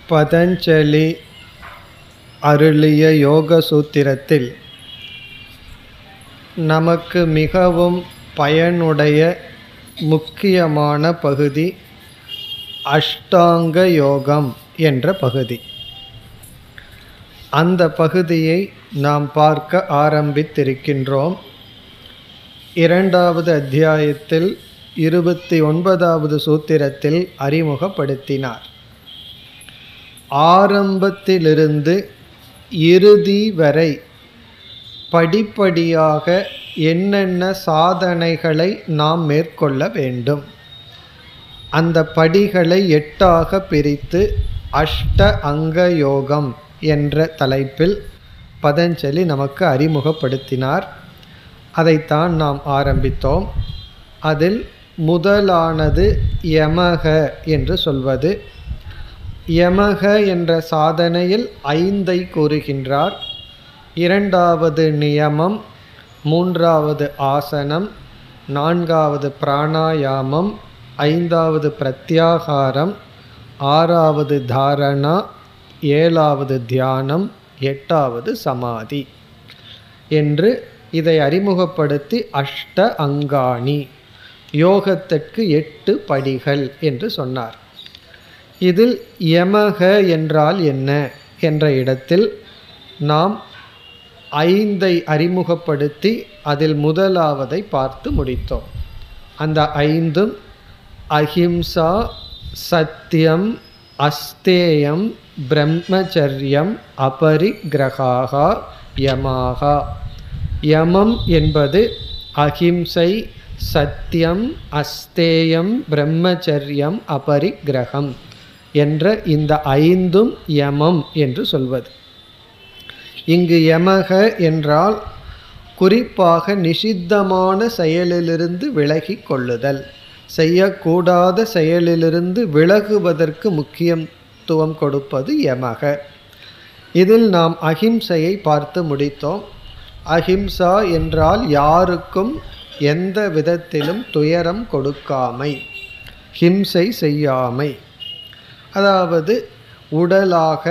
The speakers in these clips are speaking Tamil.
பதஞ்சலி அருளிய யோக சூத்திரத்தில் நமக்கு மிகவும் பயனுடைய முக்கியமான பகுதி அஷ்டாங்க யோகம் என்ற பகுதி அந்த பகுதியை நாம் பார்க்க ஆரம்பித்திருக்கின்றோம் இரண்டாவது அத்தியாயத்தில் இருபத்தி ஒன்பதாவது சூத்திரத்தில் அறிமுகப்படுத்தினார் ஆரம்பத்திலிருந்து இறுதி வரை படிப்படியாக என்னென்ன சாதனைகளை நாம் மேற்கொள்ள வேண்டும் அந்த படிகளை எட்டாக பிரித்து அஷ்ட அங்க யோகம் என்ற தலைப்பில் பதஞ்சலி நமக்கு அறிமுகப்படுத்தினார் அதைத்தான் நாம் ஆரம்பித்தோம் அதில் முதலானது யமக என்று சொல்வது யமக என்ற சாதனையில் ஐந்தை கூறுகின்றார் இரண்டாவது நியமம் மூன்றாவது ஆசனம் நான்காவது பிராணாயாமம் ஐந்தாவது பிரத்யாகாரம் ஆறாவது தாரணா ஏழாவது தியானம் எட்டாவது சமாதி என்று இதை அறிமுகப்படுத்தி அஷ்ட அங்காணி யோகத்திற்கு எட்டு படிகள் என்று சொன்னார் இதில் யமக என்றால் என்ன என்ற இடத்தில் நாம் ஐந்தை அறிமுகப்படுத்தி அதில் முதலாவதை பார்த்து முடித்தோம் அந்த ஐந்தும் அஹிம்சா சத்தியம் அஸ்தேயம் பிரம்மச்சரியம் அபரிக்கிரகாகா யமாகா யமம் என்பது அஹிம்சை சத்தியம் அஸ்தேயம் பிரம்மச்சரியம் அபரிக்கிரகம் என்ற இந்த ஐந்தும் யமம் என்று சொல்வது இங்கு யமக என்றால் குறிப்பாக நிஷித்தமான செயலிலிருந்து விலகி கொள்ளுதல் செய்யக்கூடாத செயலிலிருந்து விலகுவதற்கு முக்கியத்துவம் கொடுப்பது யமக இதில் நாம் அஹிம்சையை பார்த்து முடித்தோம் அஹிம்சா என்றால் யாருக்கும் எந்த விதத்திலும் துயரம் கொடுக்காமை ஹிம்சை செய்யாமை அதாவது உடலாக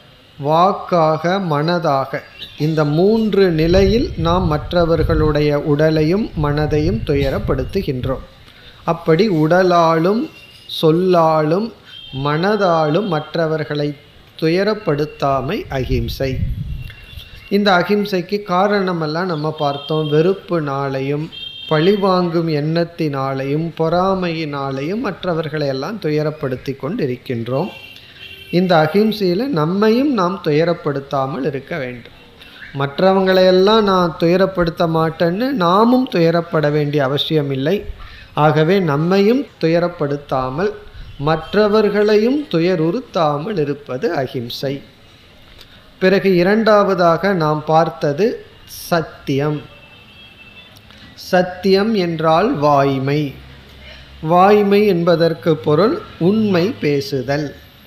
வாக்காக மனதாக இந்த மூன்று நிலையில் நாம் மற்றவர்களுடைய உடலையும் மனதையும் துயரப்படுத்துகின்றோம் அப்படி உடலாலும் சொல்லாலும் மனதாலும் மற்றவர்களை துயரப்படுத்தாமை அகிம்சை இந்த அகிம்சைக்கு காரணமெல்லாம் நம்ம பார்த்தோம் வெறுப்புனாலையும் பழிவாங்கும் எண்ணத்தினாலையும் பொறாமையினாலையும் மற்றவர்களை எல்லாம் துயரப்படுத்தி கொண்டிருக்கின்றோம் இந்த அகிம்சையில் நம்மையும் நாம் துயரப்படுத்தாமல் இருக்க வேண்டும் மற்றவங்களையெல்லாம் நான் துயரப்படுத்த மாட்டேன்னு நாமும் துயரப்பட வேண்டிய அவசியமில்லை ஆகவே நம்மையும் துயரப்படுத்தாமல் மற்றவர்களையும் துயருறுத்தாமல் இருப்பது அகிம்சை பிறகு இரண்டாவதாக நாம் பார்த்தது சத்தியம் சத்தியம் என்றால் வாய்மை வாய்மை என்பதற்கு பொருள் உண்மை பேசுதல்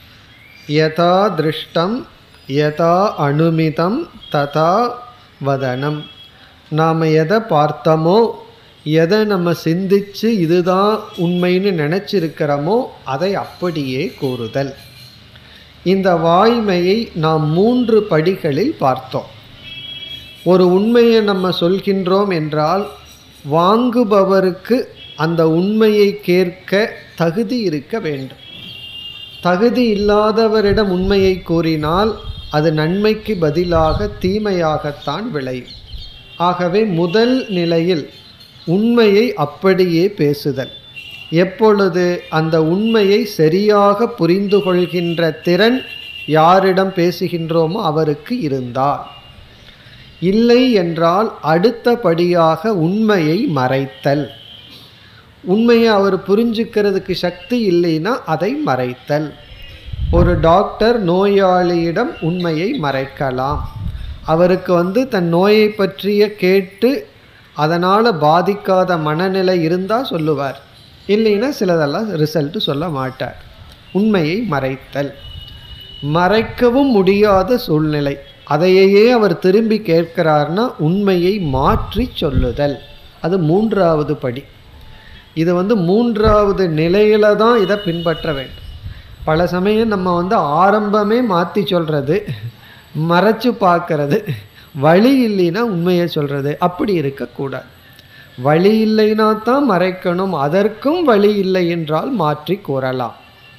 யதா திருஷ்டம் யதா அனுமிதம் ததா வதனம் நாம் எதை பார்த்தோமோ எதை நம்ம சிந்திச்சு இதுதான் உண்மைன்னு நினச்சிருக்கிறோமோ அதை அப்படியே கூறுதல் இந்த வாய்மையை நாம் மூன்று படிகளில் பார்த்தோம் ஒரு உண்மையை நம்ம சொல்கின்றோம் என்றால் வாங்குபவருக்கு அந்த உண்மையை கேட்க தகுதி இருக்க வேண்டும் தகுதி இல்லாதவரிடம் உண்மையை கூறினால் அது நன்மைக்கு பதிலாக தீமையாகத்தான் விளையும் ஆகவே முதல் நிலையில் உண்மையை அப்படியே பேசுதல் எப்பொழுது அந்த உண்மையை சரியாக புரிந்து கொள்கின்ற திறன் யாரிடம் பேசுகின்றோமோ அவருக்கு இருந்தால் இல்லை என்றால் அடுத்தபடியாக உண்மையை மறைத்தல் உண்மையை அவர் புரிஞ்சுக்கிறதுக்கு சக்தி இல்லைன்னா அதை மறைத்தல் ஒரு டாக்டர் நோயாளியிடம் உண்மையை மறைக்கலாம் அவருக்கு வந்து தன் நோயை பற்றிய கேட்டு அதனால் பாதிக்காத மனநிலை இருந்தால் சொல்லுவார் இல்லைன்னா சிலதெல்லாம் ரிசல்ட்டு சொல்ல மாட்டார் உண்மையை மறைத்தல் மறைக்கவும் முடியாத சூழ்நிலை அதையே அவர் திரும்பி கேட்கிறார்னா உண்மையை மாற்றி சொல்லுதல் அது மூன்றாவது படி இது வந்து மூன்றாவது நிலையில தான் இதை பின்பற்ற வேண்டும் பல சமயம் நம்ம வந்து ஆரம்பமே மாற்றி சொல்கிறது மறைச்சு பார்க்கறது வழி இல்லைன்னா உண்மையை சொல்கிறது அப்படி இருக்கக்கூடாது வழி இல்லைனா தான் மறைக்கணும் அதற்கும் வழி இல்லை என்றால் மாற்றி கூறலாம்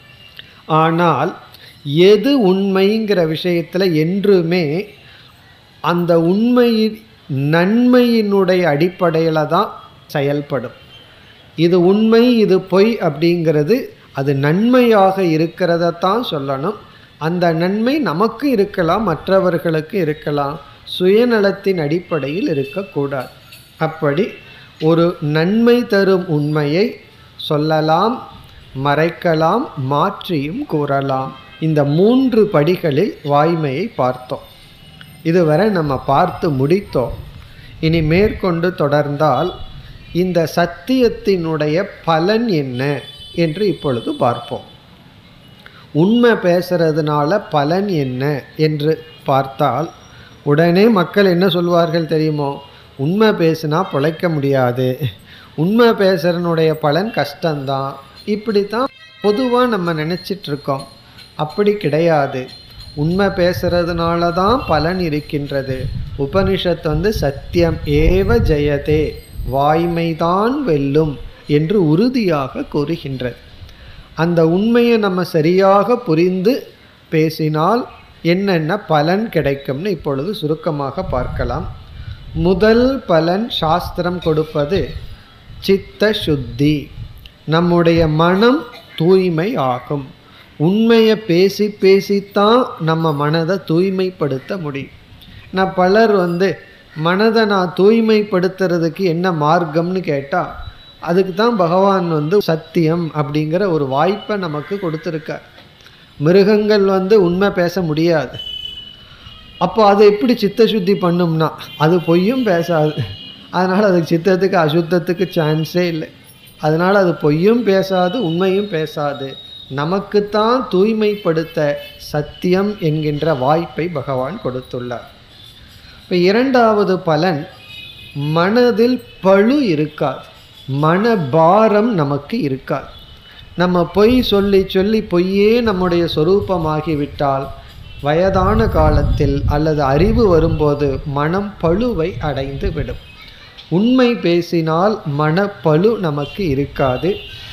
ஆனால் எது உண்மைங்கிற விஷயத்தில் என்றுமே அந்த உண்மையின் நன்மையினுடைய அடிப்படையில் தான் செயல்படும் இது உண்மை இது பொய் அப்படிங்கிறது அது நன்மையாக இருக்கிறத தான் சொல்லணும் அந்த நன்மை நமக்கு இருக்கலாம் மற்றவர்களுக்கு இருக்கலாம் சுயநலத்தின் அடிப்படையில் இருக்கக்கூடாது அப்படி ஒரு நன்மை தரும் உண்மையை சொல்லலாம் மறைக்கலாம் மாற்றியும் கூறலாம் இந்த மூன்று படிகளில் வாய்மையை பார்த்தோம் இதுவரை நம்ம பார்த்து முடித்தோம் இனி மேற்கொண்டு தொடர்ந்தால் இந்த சத்தியத்தினுடைய பலன் என்ன என்று இப்பொழுது பார்ப்போம் உண்மை பேசுறதுனால பலன் என்ன என்று பார்த்தால் உடனே மக்கள் என்ன சொல்வார்கள் தெரியுமோ உண்மை பேசினா பிழைக்க முடியாது உண்மை பேசுறனுடைய பலன் கஷ்டம்தான் இப்படித்தான் பொதுவாக நம்ம நினச்சிட்டு இருக்கோம் அப்படி கிடையாது உண்மை பேசுறதுனால தான் பலன் இருக்கின்றது உபனிஷத் வந்து சத்தியம் ஏவ ஜெயதே வாய்மைதான் வெல்லும் என்று உறுதியாக கூறுகின்றது அந்த உண்மையை நம்ம சரியாக புரிந்து பேசினால் என்னென்ன பலன் கிடைக்கும்னு இப்பொழுது சுருக்கமாக பார்க்கலாம் முதல் பலன் சாஸ்திரம் கொடுப்பது சித்த சுத்தி நம்முடைய மனம் தூய்மை ஆகும் உண்மையை பேசி பேசித்தான் நம்ம மனதை தூய்மைப்படுத்த முடியும் நான் பலர் வந்து மனதை நான் தூய்மைப்படுத்துறதுக்கு என்ன மார்க்கம்னு கேட்டால் அதுக்கு தான் பகவான் வந்து சத்தியம் அப்படிங்கிற ஒரு வாய்ப்பை நமக்கு கொடுத்துருக்கார் மிருகங்கள் வந்து உண்மை பேச முடியாது அப்போ அதை எப்படி சித்த சுத்தி பண்ணும்னா அது பொய்யும் பேசாது அதனால் அதுக்கு சித்தத்துக்கு அசுத்தத்துக்கு சான்ஸே இல்லை அதனால் அது பொய்யும் பேசாது உண்மையும் பேசாது நமக்குத்தான் தூய்மைப்படுத்த சத்தியம் என்கின்ற வாய்ப்பை பகவான் கொடுத்துள்ளார் இப்போ இரண்டாவது பலன் மனதில் பழு இருக்காது மன பாரம் நமக்கு இருக்காது நம்ம பொய் சொல்லி சொல்லி பொய்யே நம்முடைய சொரூபமாகிவிட்டால் வயதான காலத்தில் அல்லது அறிவு வரும்போது மனம் பழுவை அடைந்து விடும் உண்மை பேசினால் மனப்பழு நமக்கு இருக்காது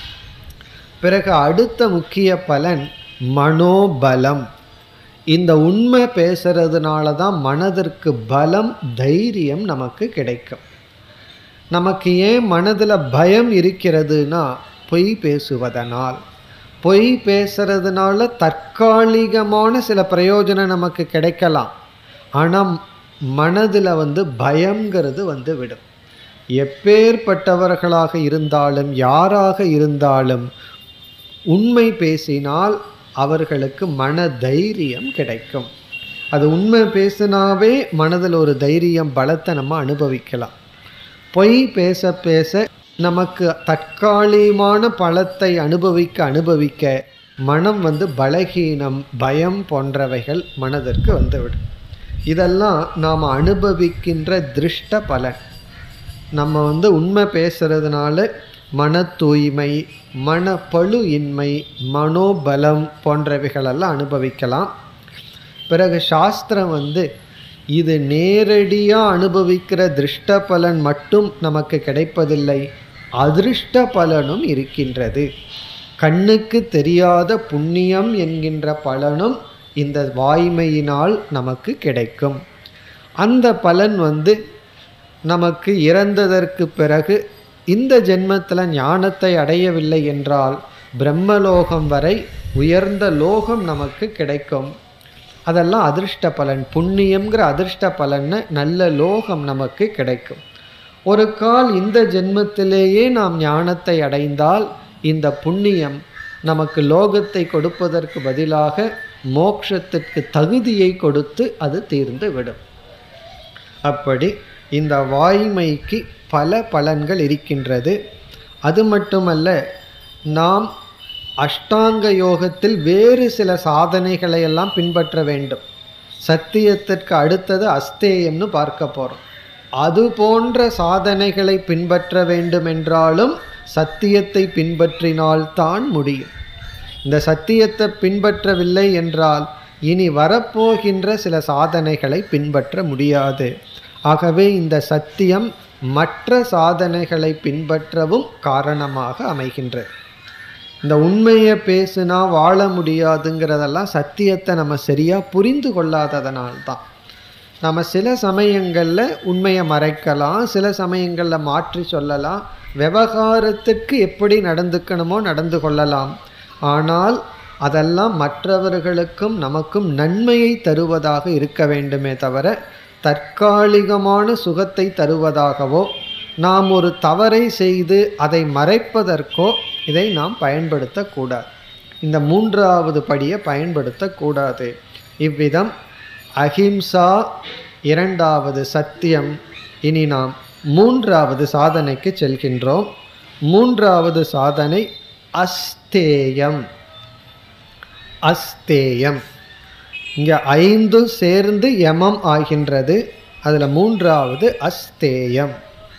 பிறகு அடுத்த முக்கிய பலன் மனோபலம் இந்த உண்மை பேசுறதுனால தான் மனதிற்கு பலம் தைரியம் நமக்கு கிடைக்கும் நமக்கு ஏன் மனதில் பயம் இருக்கிறதுனா பொய் பேசுவதனால் பொய் பேசுறதுனால தற்காலிகமான சில பிரயோஜனம் நமக்கு கிடைக்கலாம் ஆனால் மனதில் வந்து பயங்கிறது வந்து விடும் எப்பேற்பட்டவர்களாக இருந்தாலும் யாராக இருந்தாலும் உண்மை பேசினால் அவர்களுக்கு மன தைரியம் கிடைக்கும் அது உண்மை பேசினாவே மனதில் ஒரு தைரியம் பலத்தை நம்ம அனுபவிக்கலாம் பொய் பேச பேச நமக்கு தற்காலிகமான பலத்தை அனுபவிக்க அனுபவிக்க மனம் வந்து பலகீனம் பயம் போன்றவைகள் மனதிற்கு வந்துவிடும் இதெல்லாம் நாம் அனுபவிக்கின்ற திருஷ்ட பலன் நம்ம வந்து உண்மை பேசுறதுனால மன தூய்மை மனப்பழு இன்மை மனோபலம் போன்றவைகளெல்லாம் அனுபவிக்கலாம் பிறகு சாஸ்திரம் வந்து இது நேரடியாக அனுபவிக்கிற திருஷ்ட பலன் மட்டும் நமக்கு கிடைப்பதில்லை அதிருஷ்ட பலனும் இருக்கின்றது கண்ணுக்கு தெரியாத புண்ணியம் என்கின்ற பலனும் இந்த வாய்மையினால் நமக்கு கிடைக்கும் அந்த பலன் வந்து நமக்கு இறந்ததற்கு பிறகு இந்த ஜென்மத்தில் ஞானத்தை அடையவில்லை என்றால் பிரம்மலோகம் வரை உயர்ந்த லோகம் நமக்கு கிடைக்கும் அதெல்லாம் அதிர்ஷ்ட பலன் புண்ணியம்ங்கிற அதிர்ஷ்ட பலன்னு நல்ல லோகம் நமக்கு கிடைக்கும் ஒரு கால் இந்த ஜென்மத்திலேயே நாம் ஞானத்தை அடைந்தால் இந்த புண்ணியம் நமக்கு லோகத்தை கொடுப்பதற்கு பதிலாக மோட்சத்திற்கு தகுதியை கொடுத்து அது தீர்ந்து விடும் அப்படி இந்த வாய்மைக்கு பல பலன்கள் இருக்கின்றது அது மட்டுமல்ல நாம் அஷ்டாங்க யோகத்தில் வேறு சில சாதனைகளை எல்லாம் பின்பற்ற வேண்டும் சத்தியத்திற்கு அடுத்தது அஸ்தேயம்னு பார்க்க போகிறோம் அது போன்ற சாதனைகளை பின்பற்ற வேண்டும் என்றாலும் சத்தியத்தை பின்பற்றினால்தான் முடியும் இந்த சத்தியத்தை பின்பற்றவில்லை என்றால் இனி வரப்போகின்ற சில சாதனைகளை பின்பற்ற முடியாது ஆகவே இந்த சத்தியம் மற்ற சாதனைகளை பின்பற்றவும் காரணமாக அமைகின்றது இந்த உண்மையை பேசுனா வாழ முடியாதுங்கிறதெல்லாம் சத்தியத்தை நம்ம சரியாக புரிந்து கொள்ளாததனால்தான் நம்ம சில சமயங்களில் உண்மையை மறைக்கலாம் சில சமயங்களில் மாற்றி சொல்லலாம் விவகாரத்துக்கு எப்படி நடந்துக்கணுமோ நடந்து கொள்ளலாம் ஆனால் அதெல்லாம் மற்றவர்களுக்கும் நமக்கும் நன்மையை தருவதாக இருக்க வேண்டுமே தவிர தற்காலிகமான சுகத்தை தருவதாகவோ நாம் ஒரு தவறை செய்து அதை மறைப்பதற்கோ இதை நாம் பயன்படுத்தக்கூடாது இந்த மூன்றாவது படியை பயன்படுத்தக்கூடாது இவ்விதம் அஹிம்சா இரண்டாவது சத்தியம் இனி நாம் மூன்றாவது சாதனைக்கு செல்கின்றோம் மூன்றாவது சாதனை அஸ்தேயம் அஸ்தேயம் இங்கே ஐந்து சேர்ந்து யமம் ஆகின்றது அதில் மூன்றாவது அஸ்தேயம்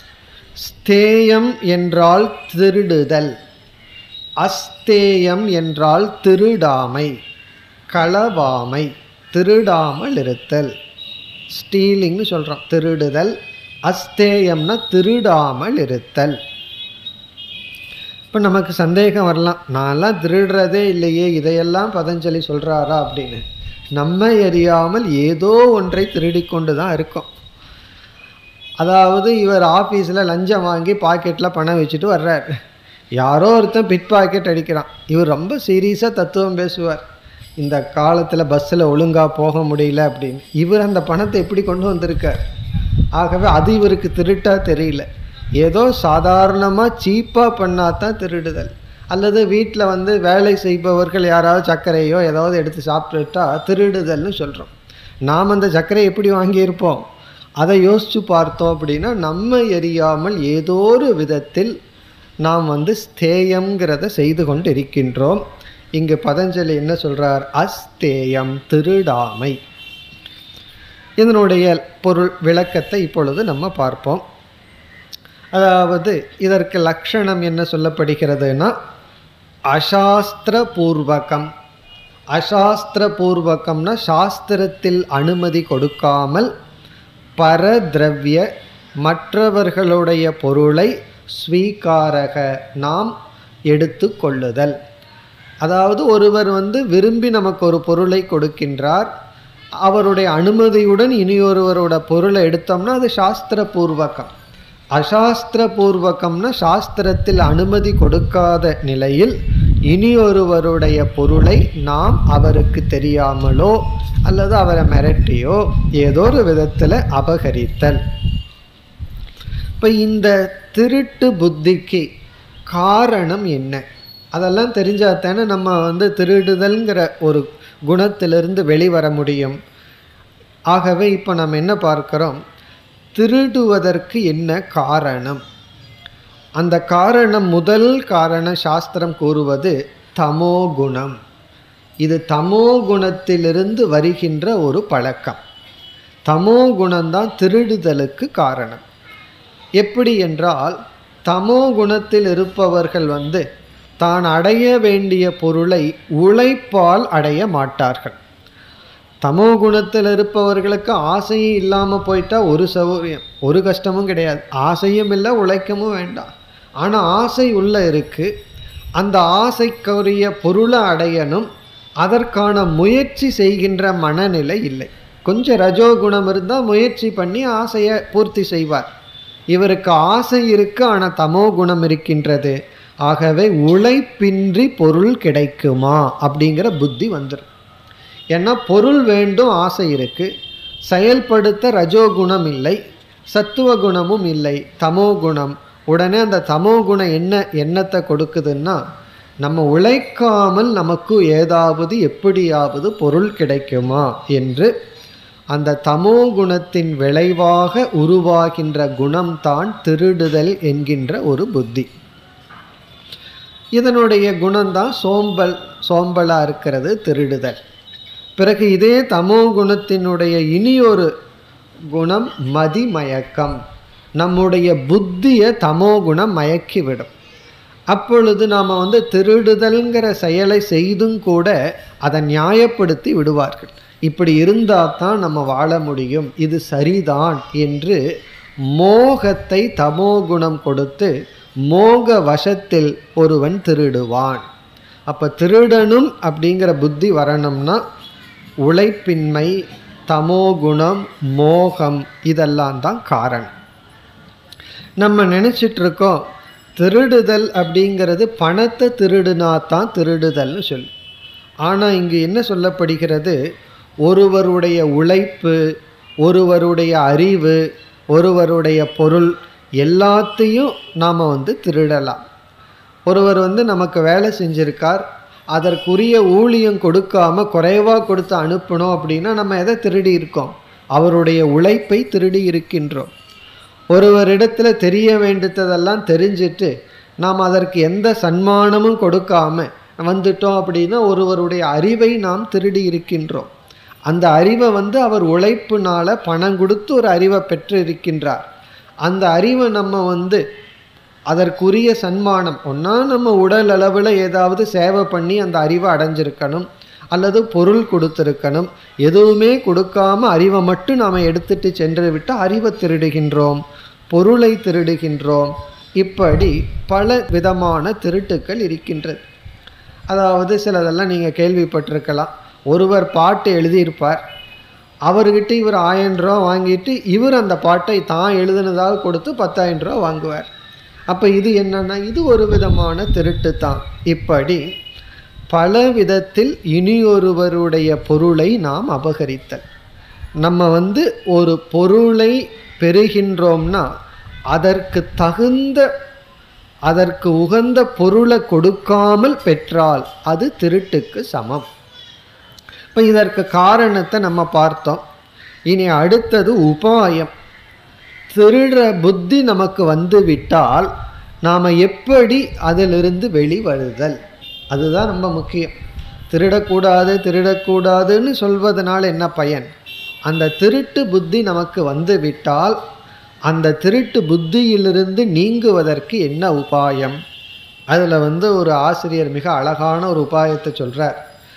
ஸ்தேயம் என்றால் திருடுதல் அஸ்தேயம் என்றால் திருடாமை களவாமை திருடாமல் இருத்தல் ஸ்டீலிங்னு சொல்கிறோம் திருடுதல் அஸ்தேயம்னா திருடாமல் இருத்தல் இப்போ நமக்கு சந்தேகம் வரலாம் நான்லாம் திருடுறதே இல்லையே இதையெல்லாம் பதஞ்சலி சொல்கிறாரா அப்படின்னு நம்ம எறியாமல் ஏதோ ஒன்றை திருடி கொண்டு தான் இருக்கோம் அதாவது இவர் ஆஃபீஸில் லஞ்சம் வாங்கி பாக்கெட்டில் பணம் வச்சுட்டு வர்றார் யாரோ ஒருத்தன் பிட் பாக்கெட் அடிக்கிறான் இவர் ரொம்ப சீரியஸாக தத்துவம் பேசுவார் இந்த காலத்தில் பஸ்ஸில் ஒழுங்காக போக முடியல அப்படின்னு இவர் அந்த பணத்தை எப்படி கொண்டு வந்திருக்கார் ஆகவே அது இவருக்கு திருட்டா தெரியல ஏதோ சாதாரணமாக சீப்பாக பண்ணால் தான் திருடுதல் அல்லது வீட்டில் வந்து வேலை செய்பவர்கள் யாராவது சர்க்கரையோ ஏதாவது எடுத்து சாப்பிட்டுட்டா திருடுதல்னு சொல்கிறோம் நாம் அந்த சர்க்கரை எப்படி வாங்கியிருப்போம் அதை யோசித்து பார்த்தோம் அப்படின்னா நம்ம எரியாமல் ஏதோ ஒரு விதத்தில் நாம் வந்து ஸ்தேயம்ங்கிறத செய்து கொண்டு இருக்கின்றோம் இங்கு பதஞ்சலி என்ன சொல்றார் அஸ்தேயம் திருடாமை இதனுடைய பொருள் விளக்கத்தை இப்பொழுது நம்ம பார்ப்போம் அதாவது இதற்கு லட்சணம் என்ன சொல்லப்படுகிறதுனா அசாஸ்திர பூர்வகம் அசாஸ்திர பூர்வகம்னா சாஸ்திரத்தில் அனுமதி கொடுக்காமல் பரதிரவிய மற்றவர்களுடைய பொருளை ஸ்வீகாரக நாம் எடுத்து கொள்ளுதல் அதாவது ஒருவர் வந்து விரும்பி நமக்கு ஒரு பொருளை கொடுக்கின்றார் அவருடைய அனுமதியுடன் இனியொருவரோட பொருளை எடுத்தோம்னா அது சாஸ்திர பூர்வகம் அசாஸ்திர பூர்வகம்னா சாஸ்திரத்தில் அனுமதி கொடுக்காத நிலையில் இனியொருவருடைய பொருளை நாம் அவருக்கு தெரியாமலோ அல்லது அவரை மிரட்டியோ ஏதோ ஒரு விதத்தில் அபகரித்தல் இப்போ இந்த திருட்டு புத்திக்கு காரணம் என்ன அதெல்லாம் தெரிஞ்சால் தானே நம்ம வந்து திருடுதல்ங்கிற ஒரு குணத்திலிருந்து வெளிவர முடியும் ஆகவே இப்போ நம்ம என்ன பார்க்குறோம் திருடுவதற்கு என்ன காரணம் அந்த காரணம் முதல் காரணம் சாஸ்திரம் கூறுவது தமோ குணம் இது தமோ குணத்திலிருந்து வருகின்ற ஒரு பழக்கம் தமோ குணம்தான் திருடுதலுக்கு காரணம் எப்படி என்றால் தமோ குணத்தில் இருப்பவர்கள் வந்து தான் அடைய வேண்டிய பொருளை உழைப்பால் அடைய மாட்டார்கள் தமோ குணத்தில் இருப்பவர்களுக்கு ஆசையும் இல்லாமல் போயிட்டா ஒரு சௌரியம் ஒரு கஷ்டமும் கிடையாது ஆசையும் இல்லை உழைக்கவும் வேண்டாம் ஆனால் ஆசை உள்ள இருக்கு அந்த ஆசைக்குரிய பொருளை அடையணும் அதற்கான முயற்சி செய்கின்ற மனநிலை இல்லை கொஞ்சம் ரஜோகுணம் இருந்தால் முயற்சி பண்ணி ஆசையை பூர்த்தி செய்வார் இவருக்கு ஆசை இருக்கு ஆனால் தமோ குணம் இருக்கின்றது ஆகவே உழைப்பின்றி பொருள் கிடைக்குமா அப்படிங்கிற புத்தி வந்துடும் ஏன்னா பொருள் வேண்டும் ஆசை இருக்கு செயல்படுத்த ரஜோகுணம் இல்லை சத்துவ குணமும் இல்லை தமோ குணம் உடனே அந்த தமோ குணம் என்ன எண்ணத்தை கொடுக்குதுன்னா நம்ம உழைக்காமல் நமக்கு ஏதாவது எப்படியாவது பொருள் கிடைக்குமா என்று அந்த தமோ குணத்தின் விளைவாக உருவாகின்ற குணம்தான் திருடுதல் என்கின்ற ஒரு புத்தி இதனுடைய குணம்தான் சோம்பல் சோம்பலாக இருக்கிறது திருடுதல் பிறகு இதே தமோ குணத்தினுடைய இனியொரு குணம் மதிமயக்கம் நம்முடைய புத்தியை தமோ குணம் மயக்கிவிடும் அப்பொழுது நாம் வந்து திருடுதல்ங்கிற செயலை செய்தும் கூட அதை நியாயப்படுத்தி விடுவார்கள் இப்படி இருந்தால் தான் நம்ம வாழ முடியும் இது சரிதான் என்று மோகத்தை தமோகுணம் கொடுத்து மோக வசத்தில் ஒருவன் திருடுவான் அப்போ திருடனும் அப்படிங்கிற புத்தி வரணும்னா உழைப்பின்மை தமோகுணம் மோகம் இதெல்லாம் தான் காரணம் நம்ம நினச்சிட்டு இருக்கோம் திருடுதல் அப்படிங்கிறது பணத்தை திருடுனா தான் திருடுதல்னு சொல்லு ஆனால் இங்கு என்ன சொல்லப்படுகிறது ஒருவருடைய உழைப்பு ஒருவருடைய அறிவு ஒருவருடைய பொருள் எல்லாத்தையும் நாம் வந்து திருடலாம் ஒருவர் வந்து நமக்கு வேலை செஞ்சிருக்கார் அதற்குரிய ஊழியம் கொடுக்காம குறைவாக கொடுத்து அனுப்பணும் அப்படின்னா நம்ம எதை திருடி இருக்கோம் அவருடைய உழைப்பை திருடி இருக்கின்றோம் ஒருவரிடத்தில் தெரிய வேண்டியதெல்லாம் தெரிஞ்சிட்டு நாம் அதற்கு எந்த சன்மானமும் கொடுக்காம வந்துட்டோம் அப்படின்னா ஒருவருடைய அறிவை நாம் திருடி இருக்கின்றோம் அந்த அறிவை வந்து அவர் உழைப்புனால பணம் கொடுத்து ஒரு அறிவை பெற்று இருக்கின்றார் அந்த அறிவை நம்ம வந்து அதற்குரிய சன்மானம் ஒன்றா நம்ம உடல் அளவில் ஏதாவது சேவை பண்ணி அந்த அறிவை அடைஞ்சிருக்கணும் அல்லது பொருள் கொடுத்துருக்கணும் எதுவுமே கொடுக்காம அறிவை மட்டும் நாம் எடுத்துட்டு சென்று விட்டு அறிவை திருடுகின்றோம் பொருளை திருடுகின்றோம் இப்படி பல விதமான திருட்டுக்கள் இருக்கின்றது அதாவது சிலதெல்லாம் நீங்கள் கேள்விப்பட்டிருக்கலாம் ஒருவர் பாட்டு எழுதியிருப்பார் அவர்கிட்ட இவர் ஆயிரம் ரூபா வாங்கிட்டு இவர் அந்த பாட்டை தான் எழுதுனதாக கொடுத்து பத்தாயிரம் ரூபா வாங்குவார் அப்போ இது என்னன்னா இது ஒரு விதமான திருட்டு தான் இப்படி பல விதத்தில் இனியொருவருடைய பொருளை நாம் அபகரித்தல் நம்ம வந்து ஒரு பொருளை பெறுகின்றோம்னா அதற்கு தகுந்த அதற்கு உகந்த பொருளை கொடுக்காமல் பெற்றால் அது திருட்டுக்கு சமம் இப்போ இதற்கு காரணத்தை நம்ம பார்த்தோம் இனி அடுத்தது உபாயம் திருடுற புத்தி நமக்கு வந்து விட்டால் நாம் எப்படி அதிலிருந்து வெளிவருதல் அதுதான் ரொம்ப முக்கியம் திருடக்கூடாது திருடக்கூடாதுன்னு சொல்வதனால என்ன பயன் அந்த திருட்டு புத்தி நமக்கு வந்து விட்டால் அந்த திருட்டு புத்தியிலிருந்து நீங்குவதற்கு என்ன உபாயம் அதில் வந்து ஒரு ஆசிரியர் மிக அழகான ஒரு உபாயத்தை சொல்கிறார்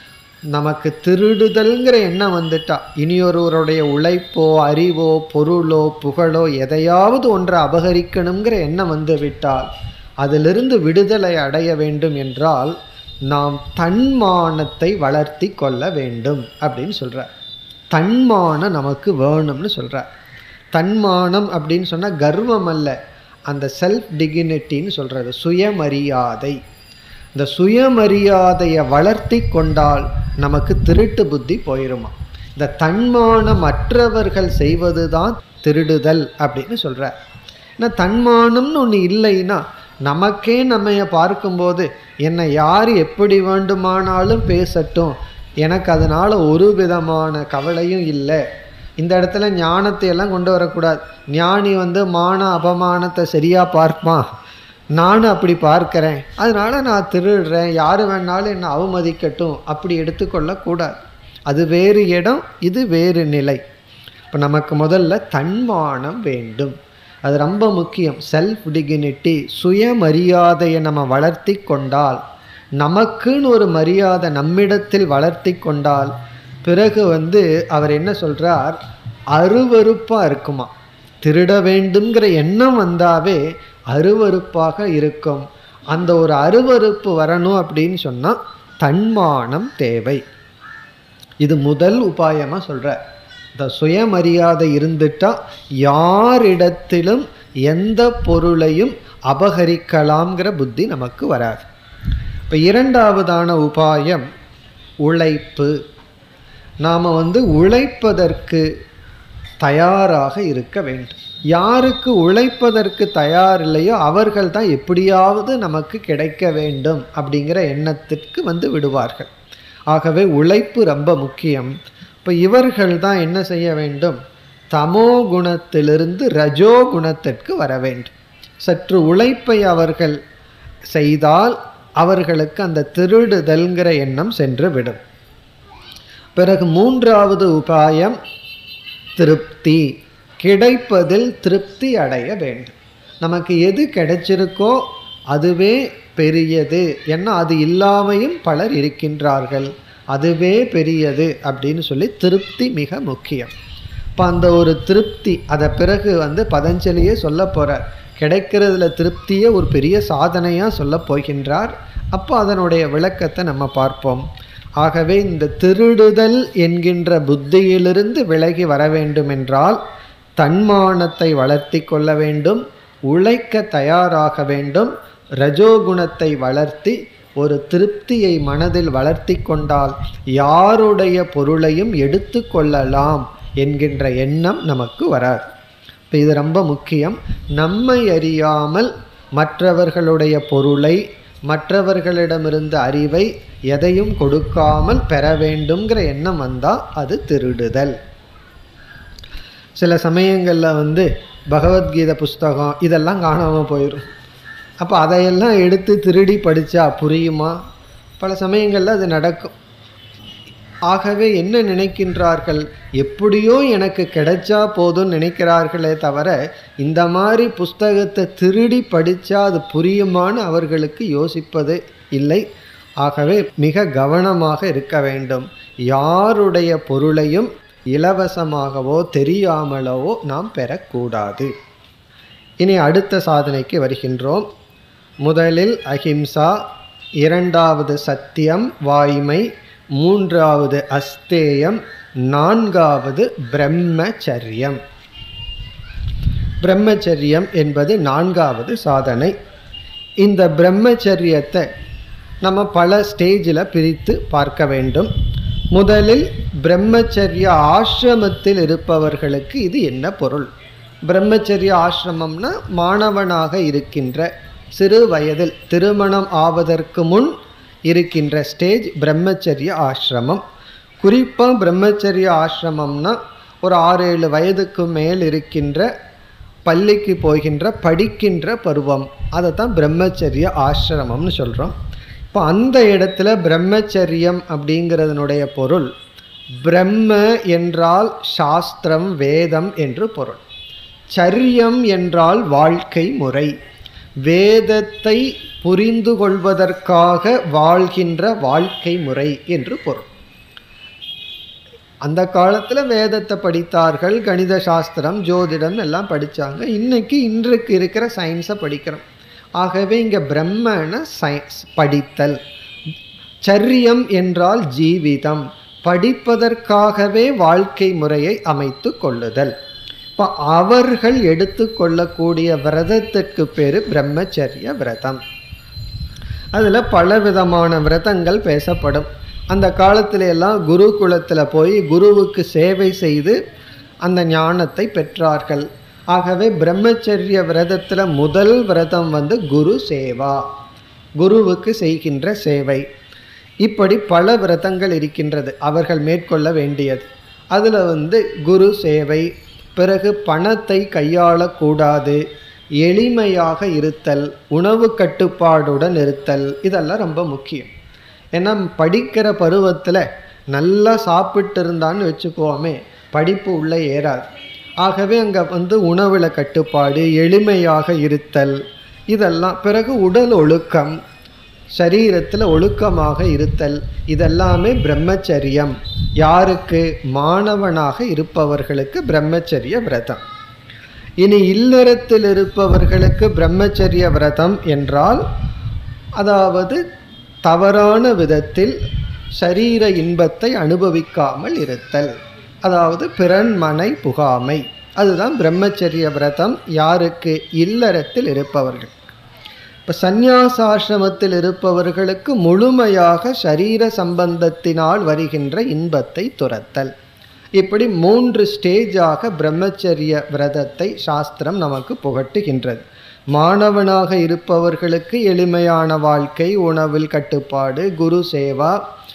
நமக்கு திருடுதல்ங்கிற எண்ணம் வந்துட்டா இனியொருவருடைய உழைப்போ அறிவோ பொருளோ புகழோ எதையாவது ஒன்றை அபகரிக்கணுங்கிற எண்ணம் வந்து விட்டால் அதிலிருந்து விடுதலை அடைய வேண்டும் என்றால் நாம் தன்மானத்தை வளர்த்தி கொள்ள வேண்டும் அப்படின்னு சொல்கிறார் தன்மானம் நமக்கு வேணும்னு சொல்கிறார் தன்மானம் அப்படின்னு சொன்னால் கர்வம் அல்ல அந்த செல்ஃப் டிகினிட்டின்னு சொல்கிறது சுயமரியாதை இந்த சுயமரியாதையை வளர்த்தி கொண்டால் நமக்கு திருட்டு புத்தி போயிருமா இந்த தன்மானம் மற்றவர்கள் செய்வது தான் திருடுதல் அப்படின்னு சொல்கிறார் ஏன்னா தன்மானம்னு ஒன்று இல்லைன்னா நமக்கே நம்மைய பார்க்கும்போது என்னை யார் எப்படி வேண்டுமானாலும் பேசட்டும் எனக்கு அதனால் ஒரு விதமான கவலையும் இல்லை இந்த இடத்துல ஞானத்தை எல்லாம் கொண்டு வரக்கூடாது ஞானி வந்து மான அபமானத்தை சரியாக பார்ப்பான் நானும் அப்படி பார்க்கிறேன் அதனால் நான் திருடுறேன் யார் வேணாலும் என்னை அவமதிக்கட்டும் அப்படி எடுத்துக்கொள்ளக்கூடாது அது வேறு இடம் இது வேறு நிலை இப்போ நமக்கு முதல்ல தன்மானம் வேண்டும் அது ரொம்ப முக்கியம் செல்ஃப் டிகினிட்டி சுயமரியாதையை நம்ம வளர்த்தி கொண்டால் நமக்குன்னு ஒரு மரியாதை நம்மிடத்தில் வளர்த்தி கொண்டால் பிறகு வந்து அவர் என்ன சொல்கிறார் அருவருப்பாக இருக்குமா திருட வேண்டுங்கிற எண்ணம் வந்தாவே அருவருப்பாக இருக்கும் அந்த ஒரு அருவருப்பு வரணும் அப்படின்னு சொன்னால் தன்மானம் தேவை இது முதல் உபாயமாக சொல்கிறார் இந்த சுயமரியாதை இருந்துட்டா யாரிடத்திலும் எந்த பொருளையும் அபகரிக்கலாம்ங்கிற புத்தி நமக்கு வராது இப்போ இரண்டாவதான உபாயம் உழைப்பு நாம் வந்து உழைப்பதற்கு தயாராக இருக்க வேண்டும் யாருக்கு உழைப்பதற்கு தயார் இல்லையோ அவர்கள் தான் எப்படியாவது நமக்கு கிடைக்க வேண்டும் அப்படிங்கிற எண்ணத்திற்கு வந்து விடுவார்கள் ஆகவே உழைப்பு ரொம்ப முக்கியம் இப்போ இவர்கள் தான் என்ன செய்ய வேண்டும் தமோ குணத்திலிருந்து ரஜோ குணத்திற்கு வர வேண்டும் சற்று உழைப்பை அவர்கள் செய்தால் அவர்களுக்கு அந்த திருடுதல்ங்கிற எண்ணம் சென்று விடும் பிறகு மூன்றாவது உபாயம் திருப்தி கிடைப்பதில் திருப்தி அடைய வேண்டும் நமக்கு எது கிடைச்சிருக்கோ அதுவே பெரியது ஏன்னா அது இல்லாமையும் பலர் இருக்கின்றார்கள் அதுவே பெரியது அப்படின்னு சொல்லி திருப்தி மிக முக்கியம் இப்போ அந்த ஒரு திருப்தி அதை பிறகு வந்து பதஞ்சலியே சொல்ல போகிறார் கிடைக்கிறதுல திருப்தியே ஒரு பெரிய சாதனையாக சொல்ல போகின்றார் அப்போ அதனுடைய விளக்கத்தை நம்ம பார்ப்போம் ஆகவே இந்த திருடுதல் என்கின்ற புத்தியிலிருந்து விலகி வர வேண்டும் என்றால் தன்மானத்தை வளர்த்தி கொள்ள வேண்டும் உழைக்க தயாராக வேண்டும் ரஜோகுணத்தை வளர்த்தி ஒரு திருப்தியை மனதில் வளர்த்தி கொண்டால் யாருடைய பொருளையும் எடுத்து கொள்ளலாம் என்கின்ற எண்ணம் நமக்கு வராது இப்போ இது ரொம்ப முக்கியம் நம்மை அறியாமல் மற்றவர்களுடைய பொருளை மற்றவர்களிடமிருந்து அறிவை எதையும் கொடுக்காமல் பெற வேண்டுங்கிற எண்ணம் வந்தால் அது திருடுதல் சில சமயங்களில் வந்து பகவத்கீதை புஸ்தகம் இதெல்லாம் காணாமல் போயிடும் அப்போ அதையெல்லாம் எடுத்து திருடி படித்தா புரியுமா பல சமயங்களில் அது நடக்கும் ஆகவே என்ன நினைக்கின்றார்கள் எப்படியோ எனக்கு கிடைச்சா போதும்னு நினைக்கிறார்களே தவிர இந்த மாதிரி புஸ்தகத்தை திருடி படித்தா அது புரியுமான்னு அவர்களுக்கு யோசிப்பது இல்லை ஆகவே மிக கவனமாக இருக்க வேண்டும் யாருடைய பொருளையும் இலவசமாகவோ தெரியாமலவோ நாம் பெறக்கூடாது இனி அடுத்த சாதனைக்கு வருகின்றோம் முதலில் அஹிம்சா இரண்டாவது சத்தியம் வாய்மை மூன்றாவது அஸ்தேயம் நான்காவது பிரம்மச்சரியம் பிரம்மச்சரியம் என்பது நான்காவது சாதனை இந்த பிரம்மச்சரியத்தை நம்ம பல ஸ்டேஜில் பிரித்து பார்க்க வேண்டும் முதலில் பிரம்மச்சரிய ஆசிரமத்தில் இருப்பவர்களுக்கு இது என்ன பொருள் பிரம்மச்சரிய ஆசிரமம்னா மாணவனாக இருக்கின்ற சிறு வயதில் திருமணம் ஆவதற்கு முன் இருக்கின்ற ஸ்டேஜ் பிரம்மச்சரிய ஆசிரமம் குறிப்பாக பிரம்மச்சரிய ஆசிரமம்னா ஒரு ஆறு ஏழு வயதுக்கு மேல் இருக்கின்ற பள்ளிக்கு போகின்ற படிக்கின்ற பருவம் அதை தான் பிரம்மச்சரிய ஆசிரமம்னு சொல்கிறோம் இப்போ அந்த இடத்துல பிரம்மச்சரியம் அப்படிங்கிறதனுடைய பொருள் பிரம்ம என்றால் சாஸ்திரம் வேதம் என்று பொருள் சரியம் என்றால் வாழ்க்கை முறை வேதத்தை புரிந்து கொள்வதற்காக வாழ்கின்ற வாழ்க்கை முறை என்று பொருள் அந்த காலத்தில் வேதத்தை படித்தார்கள் கணித சாஸ்திரம் ஜோதிடம் எல்லாம் படித்தாங்க இன்னைக்கு இன்றைக்கு இருக்கிற சயின்ஸை படிக்கிறோம் ஆகவே இங்கே பிரம்மன சயின்ஸ் படித்தல் சரியம் என்றால் ஜீவிதம் படிப்பதற்காகவே வாழ்க்கை முறையை அமைத்து கொள்ளுதல் இப்போ அவர்கள் எடுத்துக்கொள்ளக்கூடிய விரதத்திற்கு பேர் பிரம்மச்சரிய விரதம் அதில் பலவிதமான விரதங்கள் பேசப்படும் அந்த காலத்துல எல்லாம் குருகுலத்தில் போய் குருவுக்கு சேவை செய்து அந்த ஞானத்தை பெற்றார்கள் ஆகவே பிரம்மச்சரிய விரதத்தில் முதல் விரதம் வந்து குரு சேவா குருவுக்கு செய்கின்ற சேவை இப்படி பல விரதங்கள் இருக்கின்றது அவர்கள் மேற்கொள்ள வேண்டியது அதில் வந்து குரு சேவை பிறகு பணத்தை கையாளக்கூடாது எளிமையாக இருத்தல் உணவு கட்டுப்பாடுடன் இருத்தல் இதெல்லாம் ரொம்ப முக்கியம் ஏன்னா படிக்கிற பருவத்தில் நல்லா சாப்பிட்டு இருந்தான்னு வச்சுக்கோமே படிப்பு உள்ளே ஏறாது ஆகவே அங்கே வந்து உணவில் கட்டுப்பாடு எளிமையாக இருத்தல் இதெல்லாம் பிறகு உடல் ஒழுக்கம் சரீரத்தில் ஒழுக்கமாக இருத்தல் இதெல்லாமே பிரம்மச்சரியம் யாருக்கு மாணவனாக இருப்பவர்களுக்கு பிரம்மச்சரிய விரதம் இனி இல்லறத்தில் இருப்பவர்களுக்கு பிரம்மச்சரிய விரதம் என்றால் அதாவது தவறான விதத்தில் சரீர இன்பத்தை அனுபவிக்காமல் இருத்தல் அதாவது பிறன் மனை புகாமை அதுதான் பிரம்மச்சரிய விரதம் யாருக்கு இல்லறத்தில் இருப்பவர்கள் இப்போ சந்நியாசாசிரமத்தில் இருப்பவர்களுக்கு முழுமையாக சரீர சம்பந்தத்தினால் வருகின்ற இன்பத்தை துரத்தல் இப்படி மூன்று ஸ்டேஜாக பிரம்மச்சரிய விரதத்தை சாஸ்திரம் நமக்கு புகட்டுகின்றது மாணவனாக இருப்பவர்களுக்கு எளிமையான வாழ்க்கை உணவில் கட்டுப்பாடு குரு சேவா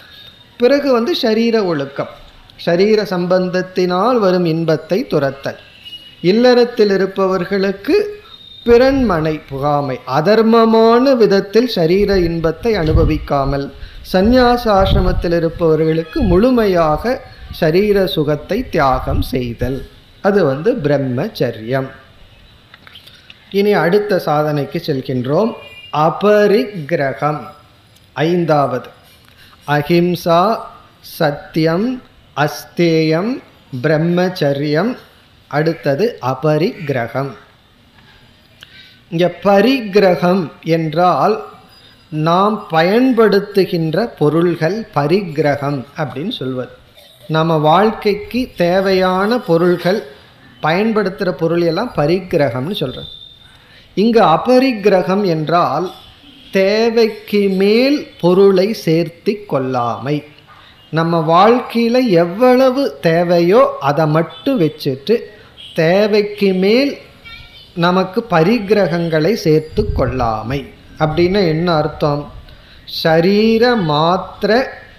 பிறகு வந்து சரீர ஒழுக்கம் சரீர சம்பந்தத்தினால் வரும் இன்பத்தை துரத்தல் இல்லறத்தில் இருப்பவர்களுக்கு பிறன்மனை புகாமை அதர்மமான விதத்தில் சரீர இன்பத்தை அனுபவிக்காமல் சந்நியாச ஆசிரமத்தில் இருப்பவர்களுக்கு முழுமையாக சரீர சுகத்தை தியாகம் செய்தல் அது வந்து பிரம்மச்சரியம் இனி அடுத்த சாதனைக்கு செல்கின்றோம் அபரிக்கிரகம் ஐந்தாவது அஹிம்சா சத்தியம் அஸ்தேயம் பிரம்மச்சரியம் அடுத்தது அபரிக்கிரகம் இங்க பரிக்கிரகம் என்றால் நாம் பயன்படுத்துகின்ற பொருள்கள் பரிக்கிரகம் அப்படின்னு சொல்வது நம்ம வாழ்க்கைக்கு தேவையான பொருள்கள் பயன்படுத்துகிற பொருள் எல்லாம் பரிக்கிரகம்னு சொல்கிறோம் இங்கு அபரிக்கிரகம் என்றால் தேவைக்கு மேல் பொருளை சேர்த்தி கொள்ளாமை நம்ம வாழ்க்கையில் எவ்வளவு தேவையோ அதை மட்டும் வச்சுட்டு தேவைக்கு மேல் நமக்கு பரிக்கிரகங்களை சேர்த்து கொள்ளாமை அப்படின்னா என்ன அர்த்தம் ஷரீர மாத்திர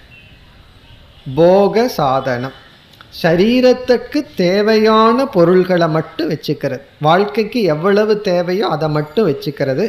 போக சாதனம் சரீரத்துக்கு தேவையான பொருள்களை மட்டும் வச்சுக்கிறது வாழ்க்கைக்கு எவ்வளவு தேவையோ அதை மட்டும் வச்சுக்கிறது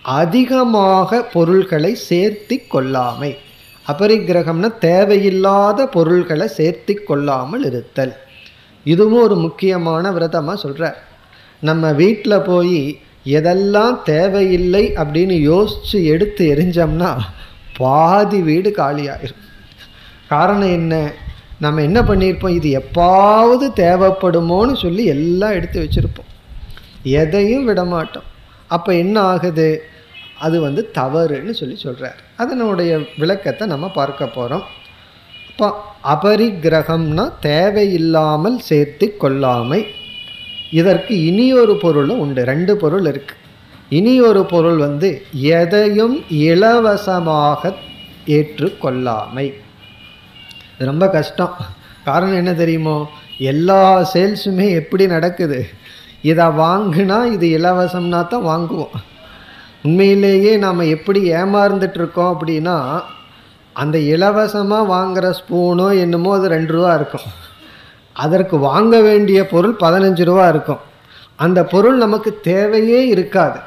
அதிகமாக பொருள்களை சேர்த்தி கொள்ளாமை அபரிக்கிரகம்னா தேவையில்லாத பொருள்களை சேர்த்தி கொள்ளாமல் இருத்தல் இதுவும் ஒரு முக்கியமான விரதமாக சொல்கிறார் நம்ம வீட்டில் போய் எதெல்லாம் தேவையில்லை அப்படின்னு யோசித்து எடுத்து எரிஞ்சோம்னா பாதி வீடு காலியாயிரும் காரணம் என்ன நம்ம என்ன பண்ணியிருப்போம் இது எப்பாவது தேவைப்படுமோன்னு சொல்லி எல்லாம் எடுத்து வச்சுருப்போம் எதையும் விட மாட்டோம் அப்போ என்ன ஆகுது அது வந்து தவறுன்னு சொல்லி சொல்கிறார் அதனுடைய விளக்கத்தை நம்ம பார்க்க போகிறோம் இப்போ அபரிக்கிரகம்னா தேவையில்லாமல் சேர்த்து கொள்ளாமை இதற்கு இனியொரு பொருளும் உண்டு ரெண்டு பொருள் இருக்கு இனியொரு பொருள் வந்து எதையும் இலவசமாக ஏற்றுக்கொள்ளாமை இது ரொம்ப கஷ்டம் காரணம் என்ன தெரியுமோ எல்லா சேல்ஸுமே எப்படி நடக்குது இதை வாங்கினா இது இலவசம்னா தான் வாங்குவோம் உண்மையிலேயே நாம் எப்படி ஏமாந்துட்டு இருக்கோம் அப்படின்னா அந்த இலவசமாக வாங்குகிற ஸ்பூனோ என்னமோ அது ரெண்டு ரூபா இருக்கும் அதற்கு வாங்க வேண்டிய பொருள் பதினஞ்சு ரூபா இருக்கும் அந்த பொருள் நமக்கு தேவையே இருக்காது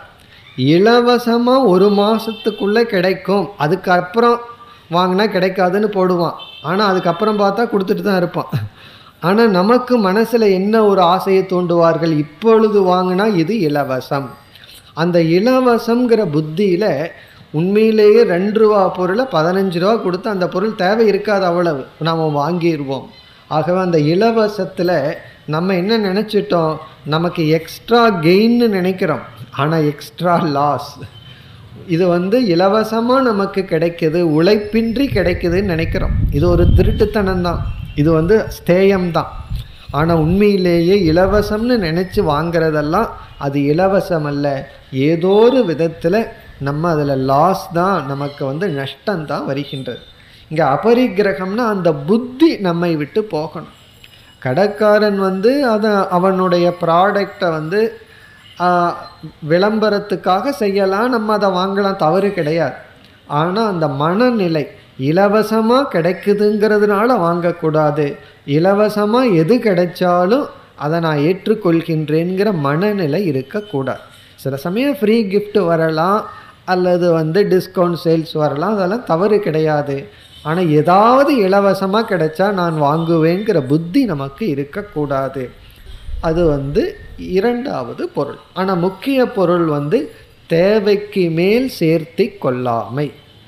இலவசமாக ஒரு மாதத்துக்குள்ளே கிடைக்கும் அதுக்கப்புறம் வாங்கினா கிடைக்காதுன்னு போடுவான் ஆனால் அதுக்கப்புறம் பார்த்தா கொடுத்துட்டு தான் இருப்பான் ஆனால் நமக்கு மனசில் என்ன ஒரு ஆசையை தூண்டுவார்கள் இப்பொழுது வாங்கினா இது இலவசம் அந்த இலவசங்கிற புத்தியில் உண்மையிலேயே ரெண்டு ரூபா பொருளை பதினஞ்சு ரூபா கொடுத்து அந்த பொருள் தேவை இருக்காது அவ்வளவு நாம் வாங்கிடுவோம் ஆகவே அந்த இலவசத்தில் நம்ம என்ன நினச்சிட்டோம் நமக்கு எக்ஸ்ட்ரா கெயின்னு நினைக்கிறோம் ஆனால் எக்ஸ்ட்ரா லாஸ் இது வந்து இலவசமாக நமக்கு கிடைக்குது உழைப்பின்றி கிடைக்குதுன்னு நினைக்கிறோம் இது ஒரு திருட்டுத்தனம் தான் இது வந்து ஸ்தேயம் தான் ஆனால் உண்மையிலேயே இலவசம்னு நினச்சி வாங்கிறதெல்லாம் அது இலவசம் அல்ல ஏதோ ஒரு விதத்தில் நம்ம அதில் லாஸ் தான் நமக்கு வந்து நஷ்டம்தான் வருகின்றது இங்கே அபரிக்கிரகம்னா அந்த புத்தி நம்மை விட்டு போகணும் கடைக்காரன் வந்து அதை அவனுடைய ப்ராடக்டை வந்து ஆஹ், விளம்பரத்துக்காக செய்யலாம் நம்ம அதை வாங்கலாம் தவறு கிடையாது ஆனால் அந்த மனநிலை இலவசமாக கிடைக்குதுங்கிறதுனால வாங்கக்கூடாது இலவசமாக எது கிடைச்சாலும் அதை நான் ஏற்றுக்கொள்கின்றேங்கிற மனநிலை இருக்கக்கூடாது சில சமயம் ஃப்ரீ gift வரலாம் அல்லது வந்து டிஸ்கவுண்ட் சேல்ஸ் வரலாம் அதெல்லாம் தவறு கிடையாது ஆனால் ஏதாவது இலவசமாக கிடைச்சா நான் வாங்குவேங்கிற புத்தி நமக்கு இருக்கக்கூடாது அது வந்து இரண்டாவது பொருள் ஆனால் முக்கிய பொருள் வந்து தேவைக்கு மேல் சேர்த்தி கொள்ளாமை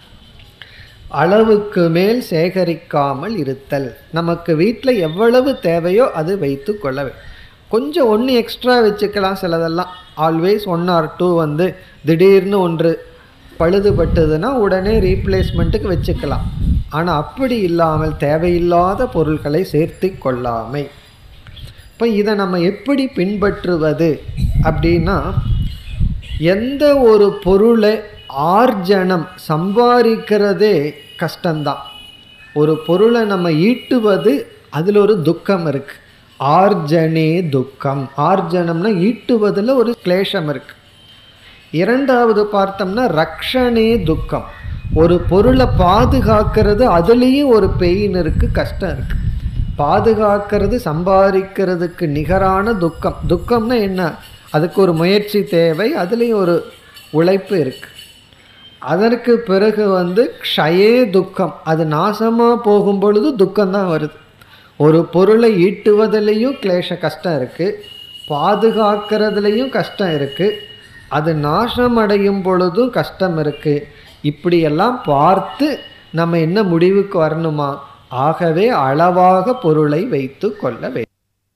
அளவுக்கு மேல் சேகரிக்காமல் இருத்தல் நமக்கு வீட்டில் எவ்வளவு தேவையோ அது வைத்து கொள்ள வே- கொஞ்சம் ஒன்று எக்ஸ்ட்ரா வச்சுக்கலாம் சிலதெல்லாம் ஆல்வேஸ் ஒன் ஆர் டூ வந்து திடீர்னு ஒன்று பழுதுபட்டதுன்னா உடனே ரீப்ளேஸ்மெண்ட்டுக்கு வச்சுக்கலாம் ஆனால் அப்படி இல்லாமல் தேவையில்லாத பொருட்களை சேர்த்து கொள்ளாமை இப்போ இதை நம்ம எப்படி பின்பற்றுவது அப்படின்னா எந்த ஒரு பொருளை ஆர்ஜனம் சம்பாதிக்கிறதே கஷ்டம்தான் ஒரு பொருளை நம்ம ஈட்டுவது அதில் ஒரு துக்கம் இருக்கு ஆர்ஜனே துக்கம் ஆர்ஜனம்னா ஈட்டுவதில் ஒரு கிளேஷம் இருக்கு இரண்டாவது பார்த்தோம்னா ரக்ஷனே துக்கம் ஒரு பொருளை பாதுகாக்கிறது அதுலேயும் ஒரு பெயின் இருக்கு கஷ்டம் இருக்கு பாதுகாக்கிறது சம்பாதிக்கிறதுக்கு நிகரான துக்கம் துக்கம்னா என்ன அதுக்கு ஒரு முயற்சி தேவை அதுலேயும் ஒரு உழைப்பு இருக்கு அதற்கு பிறகு வந்து க்ஷயே துக்கம் அது நாசமாக போகும் பொழுது துக்கம்தான் வருது ஒரு பொருளை ஈட்டுவதிலையும் கிளேஷ கஷ்டம் இருக்குது பாதுகாக்கிறதுலையும் கஷ்டம் இருக்குது அது நாசம் அடையும் பொழுதும் கஷ்டம் இருக்கு இப்படியெல்லாம் பார்த்து நம்ம என்ன முடிவுக்கு வரணுமா ஆகவே அளவாக பொருளை வைத்து கொள்ள வேண்டும்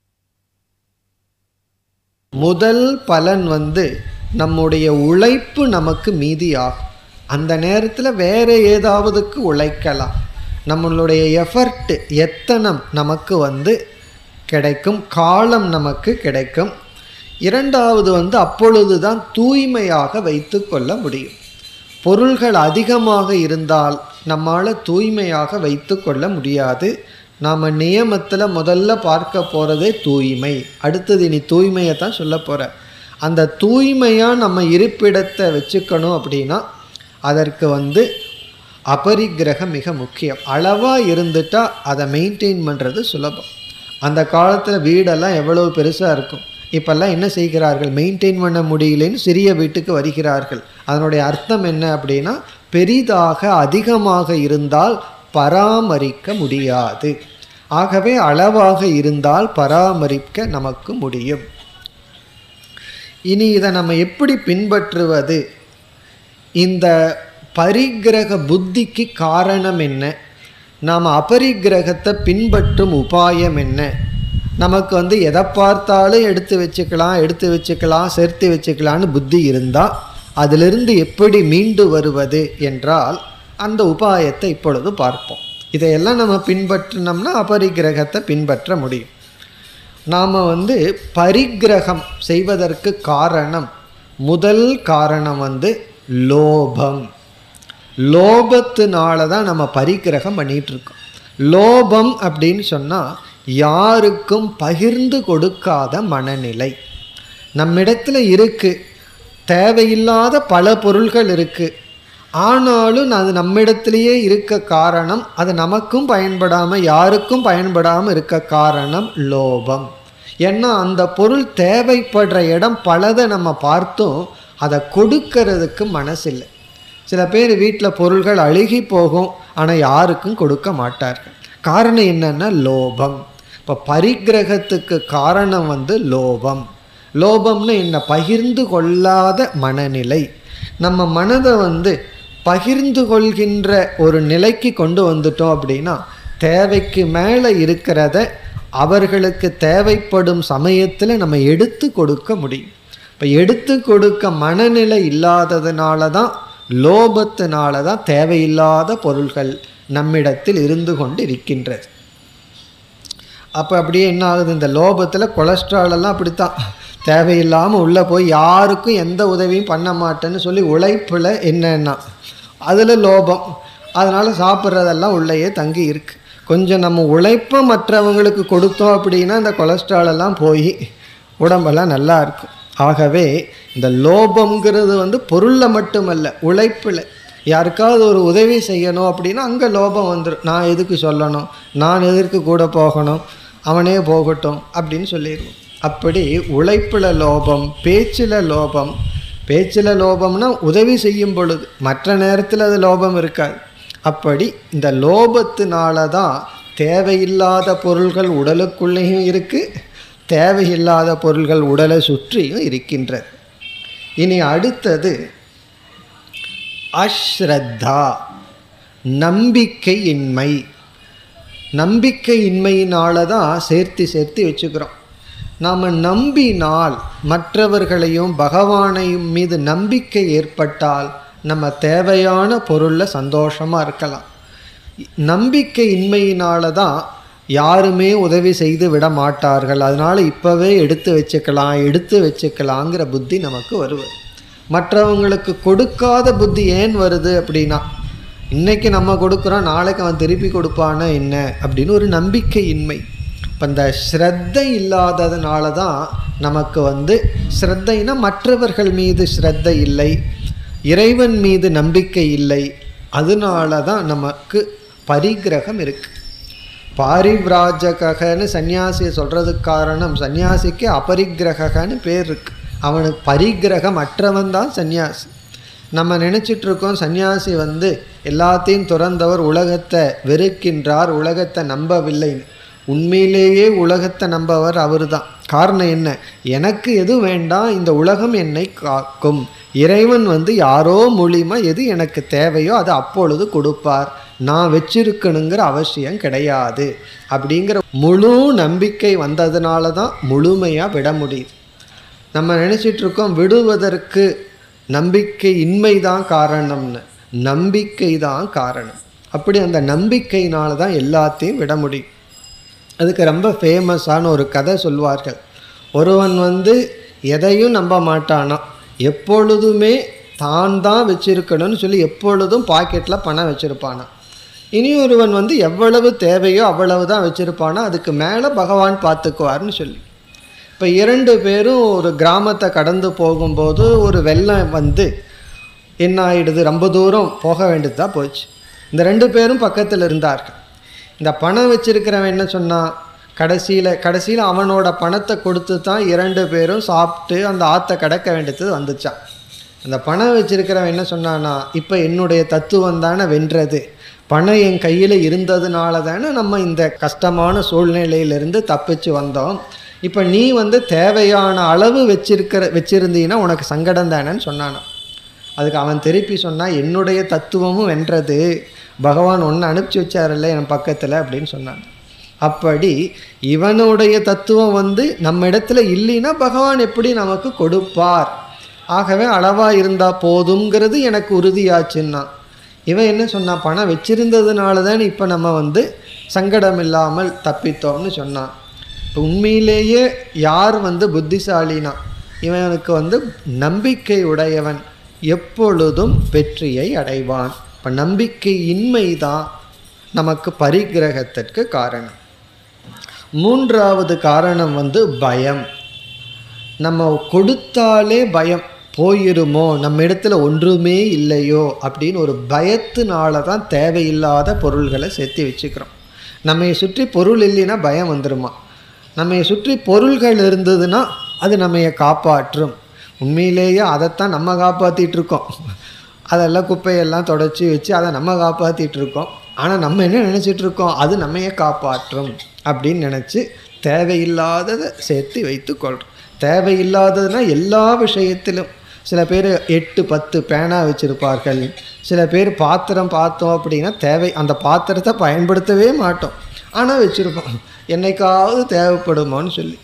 முதல் பலன் வந்து நம்முடைய உழைப்பு நமக்கு மீதியாகும் அந்த நேரத்தில் வேற ஏதாவதுக்கு உழைக்கலாம் நம்மளுடைய எஃபர்ட் எத்தனம் நமக்கு வந்து கிடைக்கும் காலம் நமக்கு கிடைக்கும் இரண்டாவது வந்து அப்பொழுது தான் தூய்மையாக வைத்து கொள்ள முடியும் பொருள்கள் அதிகமாக இருந்தால் நம்மால் தூய்மையாக வைத்து கொள்ள முடியாது நாம் நியமத்தில் முதல்ல பார்க்க போகிறதே தூய்மை அடுத்தது இனி தூய்மையை தான் சொல்ல போகிற அந்த தூய்மையாக நம்ம இருப்பிடத்தை வச்சுக்கணும் அப்படின்னா அதற்கு வந்து அபரிக்கிரகம் மிக முக்கியம் அளவாக இருந்துட்டால் அதை மெயின்டைன் பண்ணுறது சுலபம் அந்த காலத்தில் வீடெல்லாம் எவ்வளோ பெருசாக இருக்கும் இப்போல்லாம் என்ன செய்கிறார்கள் மெயின்டைன் பண்ண முடியலன்னு சிறிய வீட்டுக்கு வருகிறார்கள் அதனுடைய அர்த்தம் என்ன அப்படின்னா பெரிதாக அதிகமாக இருந்தால் பராமரிக்க முடியாது ஆகவே அளவாக இருந்தால் பராமரிக்க நமக்கு முடியும் இனி இதை நம்ம எப்படி பின்பற்றுவது இந்த பரிகிரக புத்திக்கு காரணம் என்ன நாம் அபரிக்கிரகத்தை பின்பற்றும் உபாயம் என்ன நமக்கு வந்து எதை பார்த்தாலும் எடுத்து வச்சுக்கலாம் எடுத்து வச்சுக்கலாம் சேர்த்து வச்சுக்கலான்னு புத்தி இருந்தால் அதிலிருந்து எப்படி மீண்டு வருவது என்றால் அந்த உபாயத்தை இப்பொழுது பார்ப்போம் இதையெல்லாம் நம்ம பின்பற்றினோம்னா அபரிக்கிரகத்தை பின்பற்ற முடியும் நாம் வந்து பரிக்கிரகம் செய்வதற்கு காரணம் முதல் காரணம் வந்து லோபம் லோபத்தினால தான் நம்ம பரிக்கிரகம் பண்ணிகிட்டு இருக்கோம் லோபம் அப்படின்னு சொன்னால் யாருக்கும் பகிர்ந்து கொடுக்காத மனநிலை நம்மிடத்தில் இருக்குது தேவையில்லாத பல பொருள்கள் இருக்குது ஆனாலும் அது நம்மிடத்திலேயே இருக்க காரணம் அது நமக்கும் பயன்படாமல் யாருக்கும் பயன்படாமல் இருக்க காரணம் லோபம் ஏன்னா அந்த பொருள் தேவைப்படுற இடம் பலதை நம்ம பார்த்தோம் அதை கொடுக்கறதுக்கு மனசில்லை சில பேர் வீட்டில் பொருள்கள் அழுகி போகும் ஆனால் யாருக்கும் கொடுக்க மாட்டார்கள் காரணம் என்னன்னா லோபம் இப்போ பரிக்கிரகத்துக்கு காரணம் வந்து லோபம் லோபம்னு என்ன பகிர்ந்து கொள்ளாத மனநிலை நம்ம மனதை வந்து பகிர்ந்து கொள்கின்ற ஒரு நிலைக்கு கொண்டு வந்துட்டோம் அப்படின்னா தேவைக்கு மேலே இருக்கிறத அவர்களுக்கு தேவைப்படும் சமயத்தில் நம்ம எடுத்து கொடுக்க முடியும் இப்போ எடுத்து கொடுக்க மனநிலை இல்லாததுனால தான் லோபத்தினால தான் தேவையில்லாத பொருள்கள் நம்மிடத்தில் இருந்து கொண்டு இருக்கின்றது அப்போ அப்படியே என்ன ஆகுது இந்த லோபத்தில் கொலஸ்ட்ரால் எல்லாம் அப்படித்தான் தேவையில்லாமல் உள்ளே போய் யாருக்கும் எந்த உதவியும் பண்ண மாட்டேன்னு சொல்லி உழைப்பில் என்னன்னா அதில் லோபம் அதனால் சாப்பிட்றதெல்லாம் உள்ளேயே தங்கி இருக்கு கொஞ்சம் நம்ம உழைப்பை மற்றவங்களுக்கு கொடுத்தோம் அப்படின்னா இந்த கொலஸ்ட்ரால் எல்லாம் போய் உடம்பெல்லாம் நல்லா இருக்கும் ஆகவே இந்த லோபம்ங்கிறது வந்து பொருளில் மட்டுமல்ல உழைப்பில் யாருக்காவது ஒரு உதவி செய்யணும் அப்படின்னா அங்கே லோபம் வந்துடும் நான் எதுக்கு சொல்லணும் நான் எதற்கு கூட போகணும் அவனே போகட்டும் அப்படின்னு சொல்லிடுவோம் அப்படி உழைப்பில் லோபம் பேச்சில் லோபம் பேச்சில் லோபம்னா உதவி செய்யும் பொழுது மற்ற நேரத்தில் அது லோபம் இருக்காது அப்படி இந்த லோபத்தினால தான் தேவையில்லாத பொருள்கள் உடலுக்குள்ளேயும் இருக்குது தேவையில்லாத பொருள்கள் உடலை சுற்றியும் இருக்கின்றது இனி அடுத்தது அஸ்ரத்தா நம்பிக்கையின்மை நம்பிக்கையின்மையினால தான் சேர்த்து சேர்த்து வச்சுக்கிறோம் நாம் நம்பினால் மற்றவர்களையும் பகவானையும் மீது நம்பிக்கை ஏற்பட்டால் நம்ம தேவையான பொருளில் சந்தோஷமாக இருக்கலாம் நம்பிக்கை இன்மையினால தான் யாருமே உதவி செய்து விட மாட்டார்கள் அதனால் இப்போவே எடுத்து வச்சுக்கலாம் எடுத்து வச்சுக்கலாங்கிற புத்தி நமக்கு வருவது மற்றவங்களுக்கு கொடுக்காத புத்தி ஏன் வருது அப்படின்னா இன்னைக்கு நம்ம கொடுக்குறோம் நாளைக்கு அவன் திருப்பி கொடுப்பானா என்ன அப்படின்னு ஒரு நம்பிக்கையின்மை இப்போ இந்த ஸ்ரத்தை இல்லாததுனால தான் நமக்கு வந்து ஸ்ரத்தைனா மற்றவர்கள் மீது ஸ்ரத்தை இல்லை இறைவன் மீது நம்பிக்கை இல்லை அதனால தான் நமக்கு பரிகிரகம் இருக்கு பாரிவ்ராஜகன்னு சன்னியாசியை சொல்கிறதுக்கு காரணம் சன்னியாசிக்கு அபரிக்கிரகன்னு பேர் இருக்கு அவனுக்கு பரிகிரகம் அற்றவன் தான் சன்னியாசி நம்ம நினச்சிட்டு இருக்கோம் சன்னியாசி வந்து எல்லாத்தையும் துறந்தவர் உலகத்தை வெறுக்கின்றார் உலகத்தை நம்பவில்லைன்னு உண்மையிலேயே உலகத்தை நம்பவர் அவர் தான் காரணம் என்ன எனக்கு எது வேண்டாம் இந்த உலகம் என்னை காக்கும் இறைவன் வந்து யாரோ மூலியமா எது எனக்கு தேவையோ அதை அப்பொழுது கொடுப்பார் நான் வச்சிருக்கணுங்கிற அவசியம் கிடையாது அப்படிங்கிற முழு நம்பிக்கை வந்ததுனால தான் முழுமையாக விட முடியுது நம்ம நினச்சிட்டு இருக்கோம் விடுவதற்கு நம்பிக்கை இன்மை தான் காரணம்னு நம்பிக்கை தான் காரணம் அப்படி அந்த நம்பிக்கையினால தான் எல்லாத்தையும் விட முடியும் அதுக்கு ரொம்ப ஃபேமஸான ஒரு கதை சொல்வார்கள் ஒருவன் வந்து எதையும் நம்ப மாட்டானா எப்பொழுதுமே தான் தான் வச்சிருக்கணும்னு சொல்லி எப்பொழுதும் பாக்கெட்டில் பணம் வச்சுருப்பானா இனி ஒருவன் வந்து எவ்வளவு தேவையோ அவ்வளவு தான் வச்சுருப்பானா அதுக்கு மேலே பகவான் பார்த்துக்குவார்னு சொல்லி இப்போ இரண்டு பேரும் ஒரு கிராமத்தை கடந்து போகும்போது ஒரு வெள்ளம் வந்து என்ன ஆயிடுது ரொம்ப தூரம் போக வேண்டியது தான் போச்சு இந்த ரெண்டு பேரும் பக்கத்தில் இருந்தார்கள் இந்த பணம் வச்சிருக்கிறவன் என்ன சொன்னான் கடைசியில் கடைசியில் அவனோட பணத்தை கொடுத்து தான் இரண்டு பேரும் சாப்பிட்டு அந்த ஆற்றை கடக்க வேண்டியது வந்துச்சான் அந்த பணம் வச்சிருக்கிறவன் என்ன சொன்னான்னா இப்போ என்னுடைய தத்துவம் தானே வென்றது பணம் என் கையில் இருந்ததுனால தானே நம்ம இந்த கஷ்டமான சூழ்நிலையிலிருந்து தப்பிச்சு வந்தோம் இப்போ நீ வந்து தேவையான அளவு வச்சிருக்கிற வச்சிருந்தீங்கன்னா உனக்கு சங்கடம் தானேன்னு சொன்னானா அதுக்கு அவன் திருப்பி சொன்னான் என்னுடைய தத்துவமும் வென்றது பகவான் ஒன்று அனுப்பிச்சி வச்சார்ல என் பக்கத்தில் அப்படின்னு சொன்னான் அப்படி இவனுடைய தத்துவம் வந்து நம்ம இடத்துல இல்லைன்னா பகவான் எப்படி நமக்கு கொடுப்பார் ஆகவே அளவாக இருந்தால் போதுங்கிறது எனக்கு உறுதியாச்சுன்னா இவன் என்ன சொன்னான் பணம் வச்சிருந்ததுனால தான் இப்போ நம்ம வந்து சங்கடம் இல்லாமல் தப்பித்தோம்னு சொன்னான் இப்போ உண்மையிலேயே யார் வந்து புத்திசாலினா இவனுக்கு வந்து நம்பிக்கை உடையவன் எப்பொழுதும் வெற்றியை அடைவான் இப்போ நம்பிக்கை இன்மை தான் நமக்கு பரிகிரகத்திற்கு காரணம் மூன்றாவது காரணம் வந்து பயம் நம்ம கொடுத்தாலே பயம் போயிருமோ நம்ம இடத்துல ஒன்றுமே இல்லையோ அப்படின்னு ஒரு பயத்தினால தான் தேவையில்லாத பொருள்களை சேர்த்து வச்சுக்கிறோம் நம்மை சுற்றி பொருள் இல்லைன்னா பயம் வந்துருமா நம்மை சுற்றி பொருள்கள் இருந்ததுன்னா அது நம்மைய காப்பாற்றும் உண்மையிலேயே அதைத்தான் நம்ம காப்பாற்றிட்டு இருக்கோம் அதெல்லாம் குப்பையெல்லாம் தொடச்சி வச்சு அதை நம்ம காப்பாற்றிட்டு இருக்கோம் ஆனால் நம்ம என்ன நினச்சிட்டு இருக்கோம் அது நம்மைய காப்பாற்றும் அப்படின்னு நினச்சி தேவையில்லாததை சேர்த்து வைத்து கொள்கிறோம் தேவையில்லாததுன்னா எல்லா விஷயத்திலும் சில பேர் எட்டு பத்து பேனா வச்சுருப்பார்கள் சில பேர் பாத்திரம் பார்த்தோம் அப்படின்னா தேவை அந்த பாத்திரத்தை பயன்படுத்தவே மாட்டோம் ஆனால் வச்சுருப்போம் என்னைக்காவது தேவைப்படுமோன்னு சொல்லி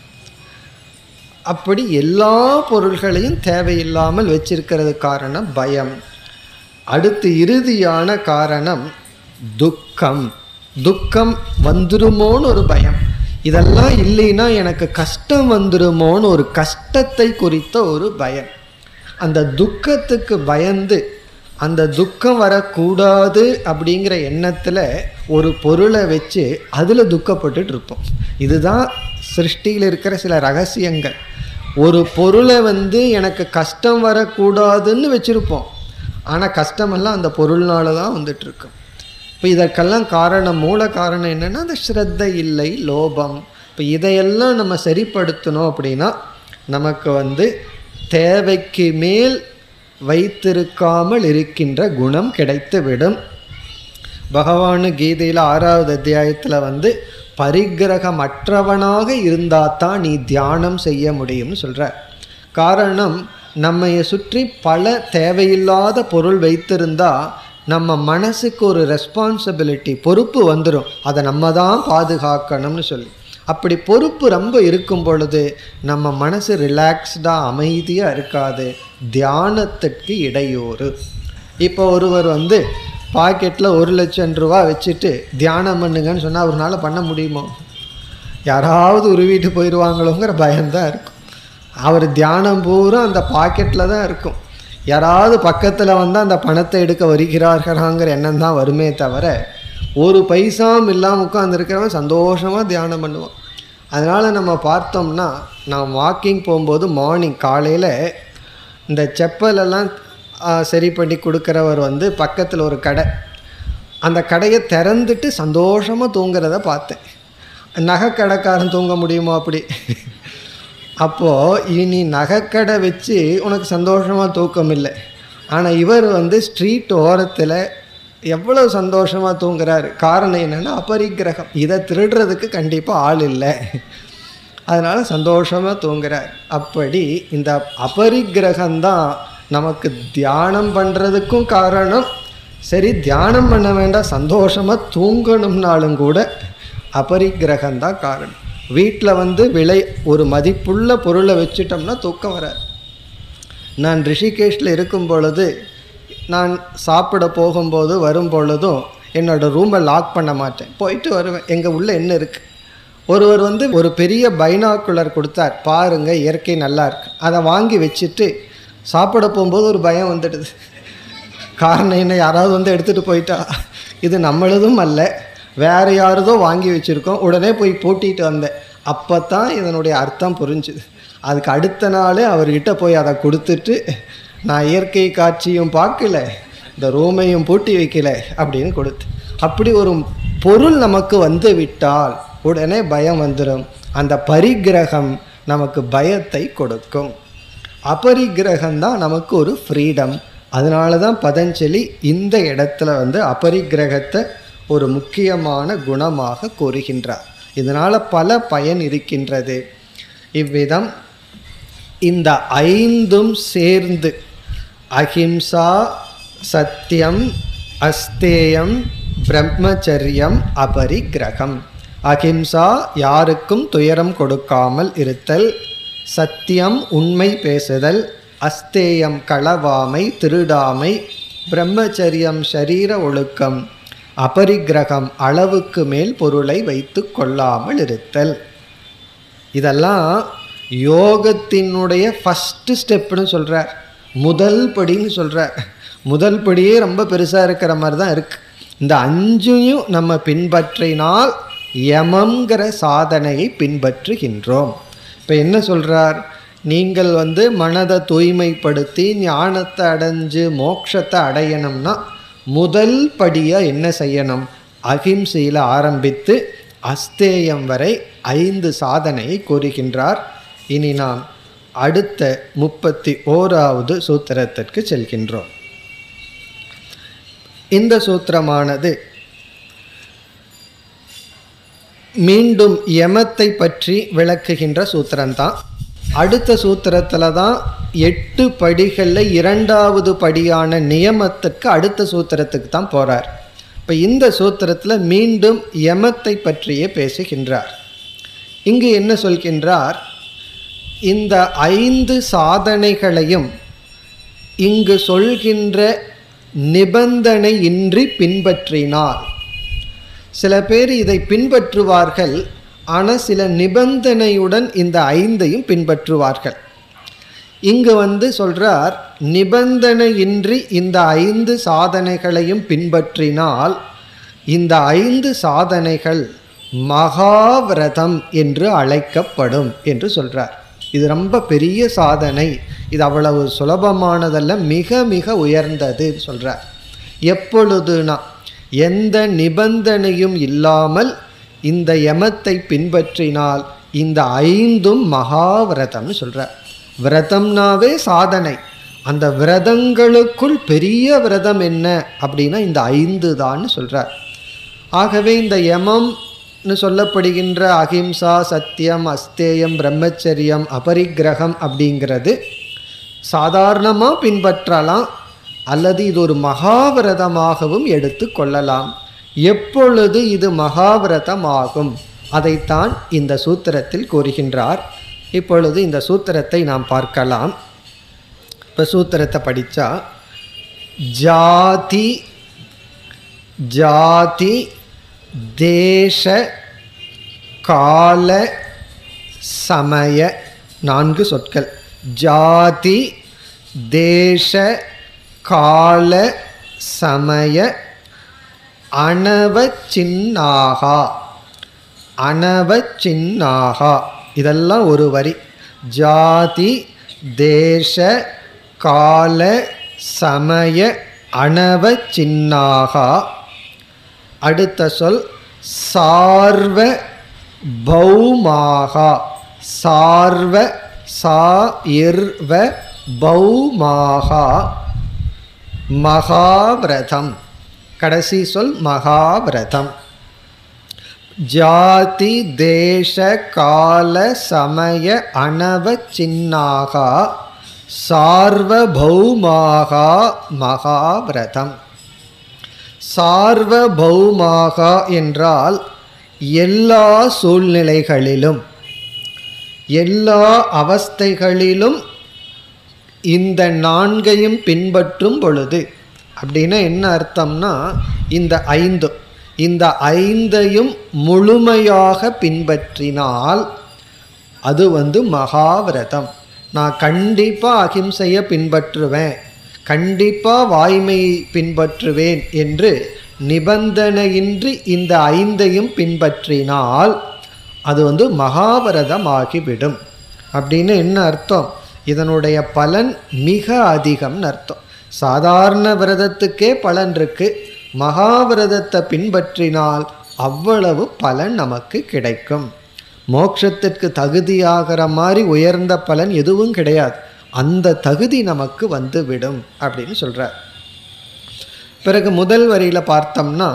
அப்படி எல்லா பொருள்களையும் தேவையில்லாமல் வச்சிருக்கிறது காரணம் பயம் அடுத்து இறுதியான காரணம் துக்கம் துக்கம் வந்துருமோன்னு ஒரு பயம் இதெல்லாம் இல்லைன்னா எனக்கு கஷ்டம் வந்துருமோன்னு ஒரு கஷ்டத்தை குறித்த ஒரு பயம் அந்த துக்கத்துக்கு பயந்து அந்த துக்கம் வரக்கூடாது அப்படிங்கிற எண்ணத்தில் ஒரு பொருளை வச்சு அதில் துக்கப்பட்டுட்டு இருப்போம் இதுதான் சிருஷ்டியில் இருக்கிற சில ரகசியங்கள் ஒரு பொருளை வந்து எனக்கு கஷ்டம் வரக்கூடாதுன்னு வச்சுருப்போம் ஆனால் கஷ்டமெல்லாம் அந்த பொருள்னால தான் வந்துட்டுருக்கும் இப்போ இதற்கெல்லாம் காரணம் மூல காரணம் என்னென்னா அந்த ஸ்ரத்தை இல்லை லோபம் இப்போ இதையெல்லாம் நம்ம சரிப்படுத்தணும் அப்படின்னா நமக்கு வந்து தேவைக்கு மேல் வைத்திருக்காமல் இருக்கின்ற குணம் கிடைத்துவிடும் பகவானு கீதையில் ஆறாவது அத்தியாயத்தில் வந்து பரிகிரகமற்றவனாக இருந்தால் தான் நீ தியானம் செய்ய முடியும்னு சொல்கிற காரணம் நம்மைய சுற்றி பல தேவையில்லாத பொருள் வைத்திருந்தா நம்ம மனசுக்கு ஒரு ரெஸ்பான்சிபிலிட்டி பொறுப்பு வந்துடும் அதை நம்ம தான் பாதுகாக்கணும்னு சொல்லி அப்படி பொறுப்பு ரொம்ப இருக்கும் பொழுது நம்ம மனசு ரிலாக்ஸ்டாக அமைதியாக இருக்காது தியானத்துக்கு இடையூறு இப்போ ஒருவர் வந்து பாக்கெட்டில் ஒரு லட்சம் ரூபா வச்சுட்டு தியானம் பண்ணுங்கன்னு சொன்னால் அவரால் பண்ண முடியுமோ யாராவது உருவிட்டு போயிடுவாங்களோங்கிற பயம்தான் இருக்கும் அவர் தியானம் பூரா அந்த பாக்கெட்டில் தான் இருக்கும் யாராவது பக்கத்தில் வந்து அந்த பணத்தை எடுக்க வருகிறார்களாங்கிற எண்ணம் தான் வருமே தவிர ஒரு பைசாவும் இல்லாமல் உட்காந்துருக்கிறவன் சந்தோஷமாக தியானம் பண்ணுவான் அதனால் நம்ம பார்த்தோம்னா நான் வாக்கிங் போகும்போது மார்னிங் காலையில் இந்த செப்பலெல்லாம் ஆ, சரி பண்ணி கொடுக்குறவர் வந்து பக்கத்தில் ஒரு கடை அந்த கடையை திறந்துட்டு சந்தோஷமாக தூங்குறத பார்த்தேன் நகைக்கடைக்காரன் தூங்க முடியுமா அப்படி அப்போது இனி நகைக்கடை வச்சு உனக்கு சந்தோஷமாக தூக்கம் இல்லை ஆனால் இவர் வந்து ஸ்ட்ரீட் ஓரத்தில் எவ்வளவு சந்தோஷமாக தூங்குறாரு காரணம் என்னென்னா அபரிக்கிரகம் இதை திருடுறதுக்கு கண்டிப்பாக ஆள் இல்லை அதனால் சந்தோஷமாக தூங்குறார் அப்படி இந்த அபரிக்கிரகம்தான் நமக்கு தியானம் பண்ணுறதுக்கும் காரணம் சரி தியானம் பண்ண வேண்டாம் சந்தோஷமாக தூங்கணும்னாலும் கூட அபரிக்கிரகம்தான் காரணம் வீட்டில் வந்து விலை ஒரு மதிப்புள்ள பொருளை வச்சுட்டோம்னா தூக்கம் வராது நான் ரிஷிகேஷில் இருக்கும் பொழுது நான் சாப்பிட போகும்போது வரும் பொழுதும் என்னோடய ரூமை லாக் பண்ண மாட்டேன் போயிட்டு வருவேன் எங்கள் உள்ளே என்ன இருக்குது ஒருவர் வந்து ஒரு பெரிய பைனாக்குலர் கொடுத்தார் பாருங்க இயற்கை நல்லா இருக்கு அதை வாங்கி வச்சுட்டு சாப்பிட போகும்போது ஒரு பயம் வந்துடுது காரணம் என்ன யாராவது வந்து எடுத்துகிட்டு போயிட்டா இது நம்மளதும் அல்ல வேற யாரதோ வாங்கி வச்சுருக்கோம் உடனே போய் பூட்டிட்டு வந்தேன் அப்போ தான் இதனுடைய அர்த்தம் புரிஞ்சுது அதுக்கு அடுத்த நாளே அவர்கிட்ட போய் அதை கொடுத்துட்டு நான் இயற்கை காட்சியும் பார்க்கல இந்த ரூமையும் பூட்டி வைக்கல அப்படின்னு கொடுத்து அப்படி ஒரு பொருள் நமக்கு வந்து விட்டால் உடனே பயம் வந்துடும் அந்த பரிகிரகம் நமக்கு பயத்தை கொடுக்கும் அபரிக்கிரகம் தான் நமக்கு ஒரு ஃப்ரீடம் அதனால தான் பதஞ்சலி இந்த இடத்துல வந்து அபரிக்கிரகத்தை ஒரு முக்கியமான குணமாக கூறுகின்றார் இதனால் பல பயன் இருக்கின்றது இவ்விதம் இந்த ஐந்தும் சேர்ந்து அஹிம்சா சத்தியம் அஸ்தேயம் பிரம்மச்சரியம் அபரிக்கிரகம் அஹிம்சா யாருக்கும் துயரம் கொடுக்காமல் இருத்தல் சத்தியம் உண்மை பேசுதல் அஸ்தேயம் களவாமை திருடாமை பிரம்மச்சரியம் ஷரீர ஒழுக்கம் அபரிக்கிரகம் அளவுக்கு மேல் பொருளை வைத்து கொள்ளாமல் இருத்தல் இதெல்லாம் யோகத்தினுடைய ஃபஸ்ட்டு ஸ்டெப்னு சொல்கிறார் முதல் படின்னு சொல்கிறார் முதல் படியே ரொம்ப பெருசாக இருக்கிற மாதிரி தான் இருக்குது இந்த அஞ்சையும் நம்ம பின்பற்றினால் யமங்கிற சாதனையை பின்பற்றுகின்றோம் இப்போ என்ன சொல்கிறார் நீங்கள் வந்து மனதை தூய்மைப்படுத்தி ஞானத்தை அடைஞ்சு மோட்சத்தை அடையணும்னா முதல் படியாக என்ன செய்யணும் அகிம்சையில் ஆரம்பித்து அஸ்தேயம் வரை ஐந்து சாதனையை கூறுகின்றார் இனி நாம் அடுத்த முப்பத்தி ஓராவது சூத்திரத்திற்கு செல்கின்றோம் இந்த சூத்திரமானது மீண்டும் யமத்தை பற்றி விளக்குகின்ற சூத்திரம்தான் அடுத்த சூத்திரத்தில் தான் எட்டு படிகளில் இரண்டாவது படியான நியமத்துக்கு அடுத்த சூத்திரத்துக்கு தான் போகிறார் இப்போ இந்த சூத்திரத்தில் மீண்டும் யமத்தை பற்றியே பேசுகின்றார் இங்கு என்ன சொல்கின்றார் இந்த ஐந்து சாதனைகளையும் இங்கு சொல்கின்ற நிபந்தனை இன்றி பின்பற்றினார் சில பேர் இதை பின்பற்றுவார்கள் ஆனால் சில நிபந்தனையுடன் இந்த ஐந்தையும் பின்பற்றுவார்கள் இங்கு வந்து சொல்றார் நிபந்தனையின்றி இந்த ஐந்து சாதனைகளையும் பின்பற்றினால் இந்த ஐந்து சாதனைகள் மகாவிரதம் என்று அழைக்கப்படும் என்று சொல்றார் இது ரொம்ப பெரிய சாதனை இது அவ்வளவு சுலபமானதல்ல மிக மிக உயர்ந்தது சொல்றார் எப்பொழுதுனா எந்த நிபந்தனையும் இல்லாமல் இந்த யமத்தை பின்பற்றினால் இந்த ஐந்தும் மகாவிரதம்னு சொல்றார் விரதம்னாவே சாதனை அந்த விரதங்களுக்குள் பெரிய விரதம் என்ன அப்படின்னா இந்த ஐந்து தான்னு சொல்றார் ஆகவே இந்த யமம்னு சொல்லப்படுகின்ற அகிம்சா சத்தியம் அஸ்தேயம் பிரம்மச்சரியம் அபரிக்கிரகம் அப்படிங்கிறது சாதாரணமாக பின்பற்றலாம் அல்லது இது ஒரு மகாவிரதமாகவும் எடுத்து கொள்ளலாம் எப்பொழுது இது மகாவிரதமாகும் அதைத்தான் இந்த சூத்திரத்தில் கூறுகின்றார் இப்பொழுது இந்த சூத்திரத்தை நாம் பார்க்கலாம் இப்போ சூத்திரத்தை படித்தா ஜாதி ஜாதி தேச கால சமய நான்கு சொற்கள் ஜாதி தேச கால சமய அனவச்சின்னாகா அனவச்சின்னாகா இதெல்லாம் ஒரு வரி ஜாதி தேச கால சமய அனவச்சின்னாகா அடுத்த சொல் சார்வ பௌமாகா சார்வ சா இர்வ பௌமாகா மகாவிரதம் கடைசி சொல் மகாவிரதம் ஜாதி தேச கால சமய அனவச்சின்னாகா சார்வபௌமாகா மகாவிரதம் சார்வபௌமாகா என்றால் எல்லா சூழ்நிலைகளிலும் எல்லா அவஸ்தைகளிலும் இந்த நான்கையும் பின்பற்றும் பொழுது அப்படின்னா என்ன அர்த்தம்னா இந்த ஐந்து இந்த ஐந்தையும் முழுமையாக பின்பற்றினால் அது வந்து மகாவிரதம் நான் கண்டிப்பாக அகிம்சையை பின்பற்றுவேன் கண்டிப்பாக வாய்மையை பின்பற்றுவேன் என்று நிபந்தனையின்றி இந்த ஐந்தையும் பின்பற்றினால் அது வந்து மகாவிரதம் ஆகிவிடும் அப்படின்னு என்ன அர்த்தம் இதனுடைய பலன் மிக அதிகம்னு அர்த்தம் சாதாரண விரதத்துக்கே பலன் இருக்கு மகாவிரதத்தை பின்பற்றினால் அவ்வளவு பலன் நமக்கு கிடைக்கும் மோட்சத்திற்கு தகுதியாகிற மாதிரி உயர்ந்த பலன் எதுவும் கிடையாது அந்த தகுதி நமக்கு வந்து விடும் அப்படின்னு சொல்கிறார் பிறகு முதல் வரியில் பார்த்தோம்னா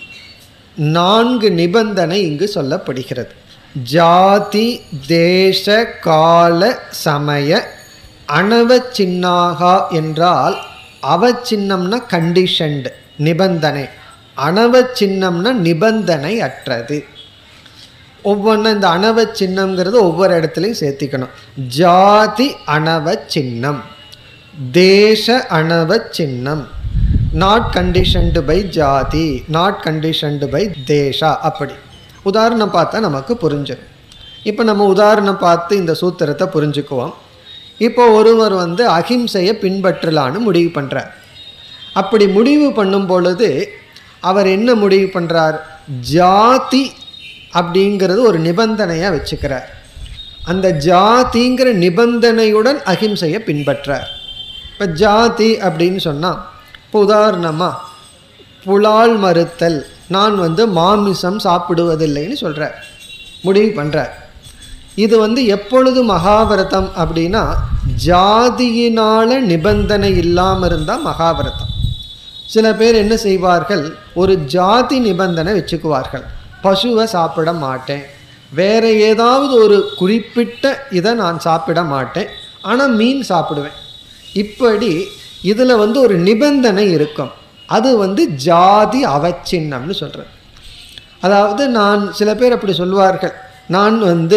நான்கு நிபந்தனை இங்கு சொல்லப்படுகிறது ஜாதி தேச கால சமய அனவச்சின்னாகா என்றால் அவச்சின்னம்னா கண்டிஷன்டு நிபந்தனை அனவச்சின்னம்னா நிபந்தனை அற்றது ஒவ்வொன்றும் இந்த அணவ சின்னம்ங்கிறது ஒவ்வொரு இடத்துலையும் சேர்த்திக்கணும் ஜாதி அணவ சின்னம் தேச அணவ சின்னம் not conditioned by jati not conditioned by desha அப்படி உதாரணம் பார்த்தா நமக்கு புரிஞ்சிடும் இப்போ நம்ம உதாரணம் பார்த்து இந்த சூத்திரத்தை புரிஞ்சுக்குவோம் இப்போ ஒருவர் வந்து அகிம்சையை பின்பற்றலான்னு முடிவு பண்ணுறார் அப்படி முடிவு பண்ணும் பொழுது அவர் என்ன முடிவு பண்ணுறார் ஜாதி அப்படிங்கிறது ஒரு நிபந்தனையாக வச்சுக்கிறார் அந்த ஜாதிங்கிற நிபந்தனையுடன் அகிம்சையை பின்பற்றார் இப்போ ஜாதி அப்படின்னு சொன்னால் இப்போ உதாரணமாக புலால் மறுத்தல் நான் வந்து மாமிசம் சாப்பிடுவதில்லைன்னு சொல்கிறார் முடிவு பண்ணுறார் இது வந்து எப்பொழுது மகாவிரதம் அப்படின்னா ஜாதியினால நிபந்தனை இல்லாமல் இருந்தால் மகாவிரதம் சில பேர் என்ன செய்வார்கள் ஒரு ஜாதி நிபந்தனை வச்சுக்குவார்கள் பசுவை சாப்பிட மாட்டேன் வேற ஏதாவது ஒரு குறிப்பிட்ட இதை நான் சாப்பிட மாட்டேன் ஆனால் மீன் சாப்பிடுவேன் இப்படி இதில் வந்து ஒரு நிபந்தனை இருக்கும் அது வந்து ஜாதி அவச்சின்னம்னு சொல்கிறது அதாவது நான் சில பேர் அப்படி சொல்வார்கள் நான் வந்து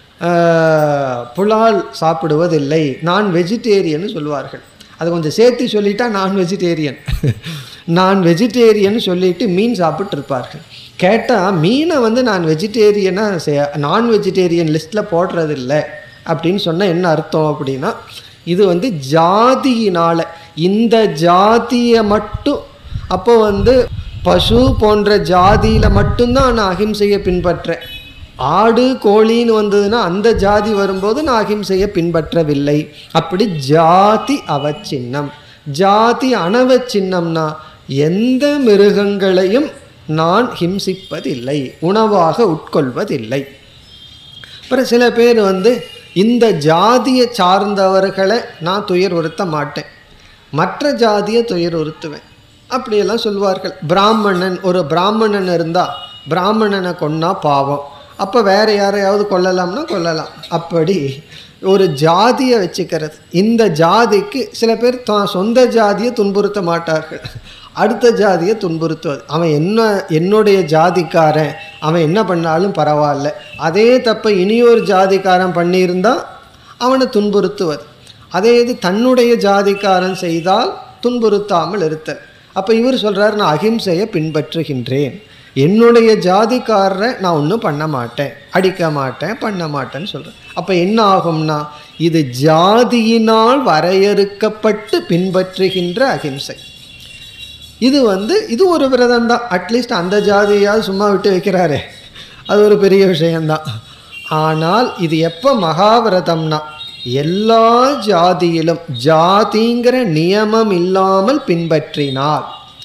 ஆஹ், புலால் சாப்பிடுவதில்லை நான் வெஜிடேரியன்னு சொல்லுவார்கள் அது கொஞ்சம் சேர்த்து சொல்லிட்டா நான் வெஜிடேரியன் நான் வெஜிடேரியன் சொல்லிட்டு மீன் சாப்பிட்டு இருப்பார்கள் கேட்டால் மீனை வந்து நான் வெஜிடேரியனாக நான் வெஜிடேரியன் லிஸ்ட்டில் போடுறதில்ல அப்படின்னு சொன்னால் என்ன அர்த்தம் அப்படின்னா இது வந்து ஜாதியினால் இந்த ஜாதியை மட்டும் அப்போ வந்து பசு போன்ற ஜாதியில் மட்டும்தான் நான் அகிம்சையை பின்பற்றேன் ஆடு கோழின்னு வந்ததுன்னா அந்த ஜாதி வரும்போது நான் அகிம்சையை பின்பற்றவில்லை அப்படி ஜாதி அவச்சின்னம் ஜாதி அனவச்சின்னம்னா எந்த மிருகங்களையும் நான் ஹிம்சிப்பதில்லை உணவாக உட்கொள்வதில்லை அப்புறம் சில பேர் வந்து இந்த ஜாதியை சார்ந்தவர்களை நான் துயர் உறுத்த மாட்டேன் மற்ற ஜாதியை துயர் உறுத்துவேன் அப்படியெல்லாம் சொல்வார்கள் பிராமணன் ஒரு பிராமணன் இருந்தால் பிராமணனை கொன்னா பாவம் அப்போ வேற யாரையாவது கொல்லலாம்னா கொல்லலாம் அப்படி ஒரு ஜாதியை வச்சுக்கிறது இந்த ஜாதிக்கு சில பேர் தான் சொந்த ஜாதியை துன்புறுத்த மாட்டார்கள் அடுத்த ஜாதியை துன்புறுத்துவது அவன் என்ன என்னுடைய ஜாதிக்காரன் அவன் என்ன பண்ணாலும் பரவாயில்ல அதே தப்பை இனியொரு ஜாதிக்காரன் பண்ணியிருந்தா அவனை துன்புறுத்துவது அதே இது தன்னுடைய ஜாதிக்காரன் செய்தால் துன்புறுத்தாமல் இருத்தல் அப்போ இவர் சொல்றாரு நான் அகிம்சையை பின்பற்றுகின்றேன் என்னுடைய ஜாதிக்காரரை நான் ஒன்றும் பண்ண மாட்டேன் அடிக்க மாட்டேன் பண்ண மாட்டேன்னு சொல்கிறேன் அப்போ என்ன ஆகும்னா இது ஜாதியினால் வரையறுக்கப்பட்டு பின்பற்றுகின்ற அகிம்சை இது வந்து இது ஒரு விரதம் தான் அட்லீஸ்ட் அந்த ஜாதியாவது சும்மா விட்டு வைக்கிறாரே அது ஒரு பெரிய விஷயம்தான் ஆனால் இது எப்போ மகாவிரதம்னா எல்லா ஜாதியிலும் ஜாதிங்கிற நியமம் இல்லாமல் பின்பற்றினால்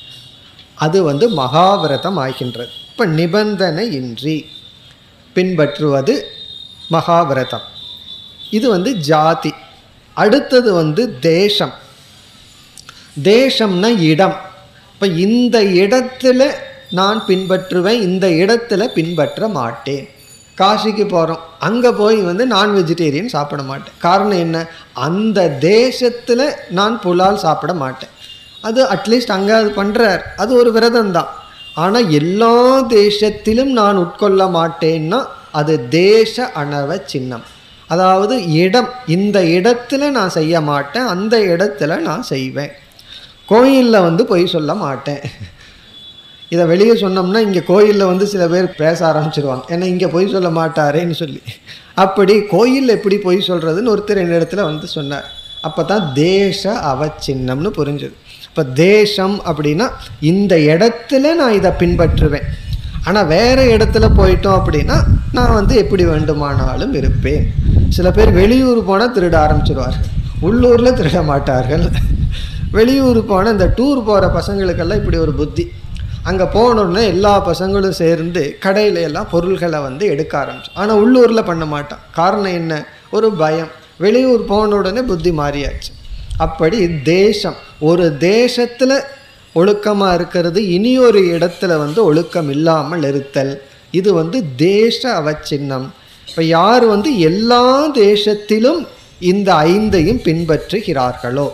அது வந்து மகாவிரதம் ஆகின்றது இப்போ நிபந்தனை இன்றி பின்பற்றுவது மகாவிரதம் இது வந்து ஜாதி அடுத்தது வந்து தேசம் தேசம்னா இடம் இப்போ இப்போ இந்த இடத்துல நான் பின்பற்றுவேன் இந்த இடத்துல பின்பற்ற மாட்டேன் காசிக்கு போகிறோம் அங்கே போய் வந்து நான் வெஜிடேரியன் சாப்பிட மாட்டேன் காரணம் என்ன அந்த தேசத்தில் நான் புலால் சாப்பிட மாட்டேன் அது அட்லீஸ்ட் அங்கே அது பண்ணுறார் அது ஒரு விரதம் தான் ஆனால் எல்லா தேசத்திலும் நான் உட்கொள்ள மாட்டேன்னா அது தேச அணவ சின்னம் அதாவது இடம் இந்த இடத்துல நான் செய்ய மாட்டேன் அந்த இடத்துல நான் செய்வேன் கோயிலில் வந்து பொய் சொல்ல மாட்டேன் இதை வெளியே சொன்னோம்னா இங்கே கோயிலில் வந்து சில பேர் பேச ஆரம்பிச்சிருவாங்க ஏன்னா இங்கே பொய் சொல்ல மாட்டாரேன்னு சொல்லி அப்படி கோயிலில் எப்படி பொய் சொல்கிறதுன்னு ஒருத்தர் என் இடத்துல வந்து சொன்னார் அப்போ தான் தேச அவச்சின்னம்னு புரிஞ்சுது இப்போ தேசம் அப்படின்னா இந்த இடத்துல நான் இதை பின்பற்றுவேன் ஆனால் வேறு இடத்துல போயிட்டோம் அப்படின்னா நான் வந்து எப்படி வேண்டுமானாலும் இருப்பேன் சில பேர் வெளியூர் போனால் திருட ஆரம்பிச்சிருவார்கள் உள்ளூரில் திருட மாட்டார்கள் வெளியூர் போன இந்த டூர் போகிற பசங்களுக்கெல்லாம் இப்படி ஒரு புத்தி அங்கே போனோடனே எல்லா பசங்களும் சேர்ந்து கடையில எல்லாம் பொருள்களை வந்து எடுக்க ஆரம்பிச்சு ஆனால் உள்ளூரில் பண்ண மாட்டான் காரணம் என்ன ஒரு பயம் வெளியூர் போன உடனே புத்தி மாறியாச்சு அப்படி தேசம் ஒரு தேசத்தில் ஒழுக்கமாக இருக்கிறது இனி ஒரு இடத்துல வந்து ஒழுக்கம் இல்லாமல் இருத்தல் இது வந்து தேச அவச்சின்னம் இப்போ யார் வந்து எல்லா தேசத்திலும் இந்த ஐந்தையும் பின்பற்றுகிறார்களோ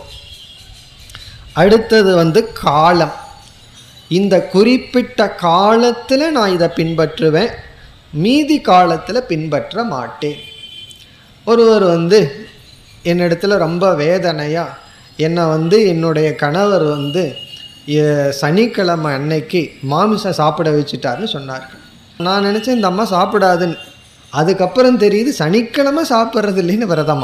அடுத்தது வந்து காலம் இந்த குறிப்பிட்ட காலத்தில் நான் இதை பின்பற்றுவேன் மீதி காலத்தில் பின்பற்ற மாட்டேன் ஒருவர் வந்து என்னிடத்துல ரொம்ப வேதனையாக என்னை வந்து என்னுடைய கணவர் வந்து எ- சனிக்கிழமை அன்னைக்கு மாமிசம் சாப்பிட வச்சுட்டாருன்னு சொன்னார் நான் நினச்சேன் இந்த அம்மா சாப்பிடாதுன்னு அதுக்கப்புறம் தெரியுது சனிக்கிழமை சாப்பிட்றது இல்லைன்னு விரதமா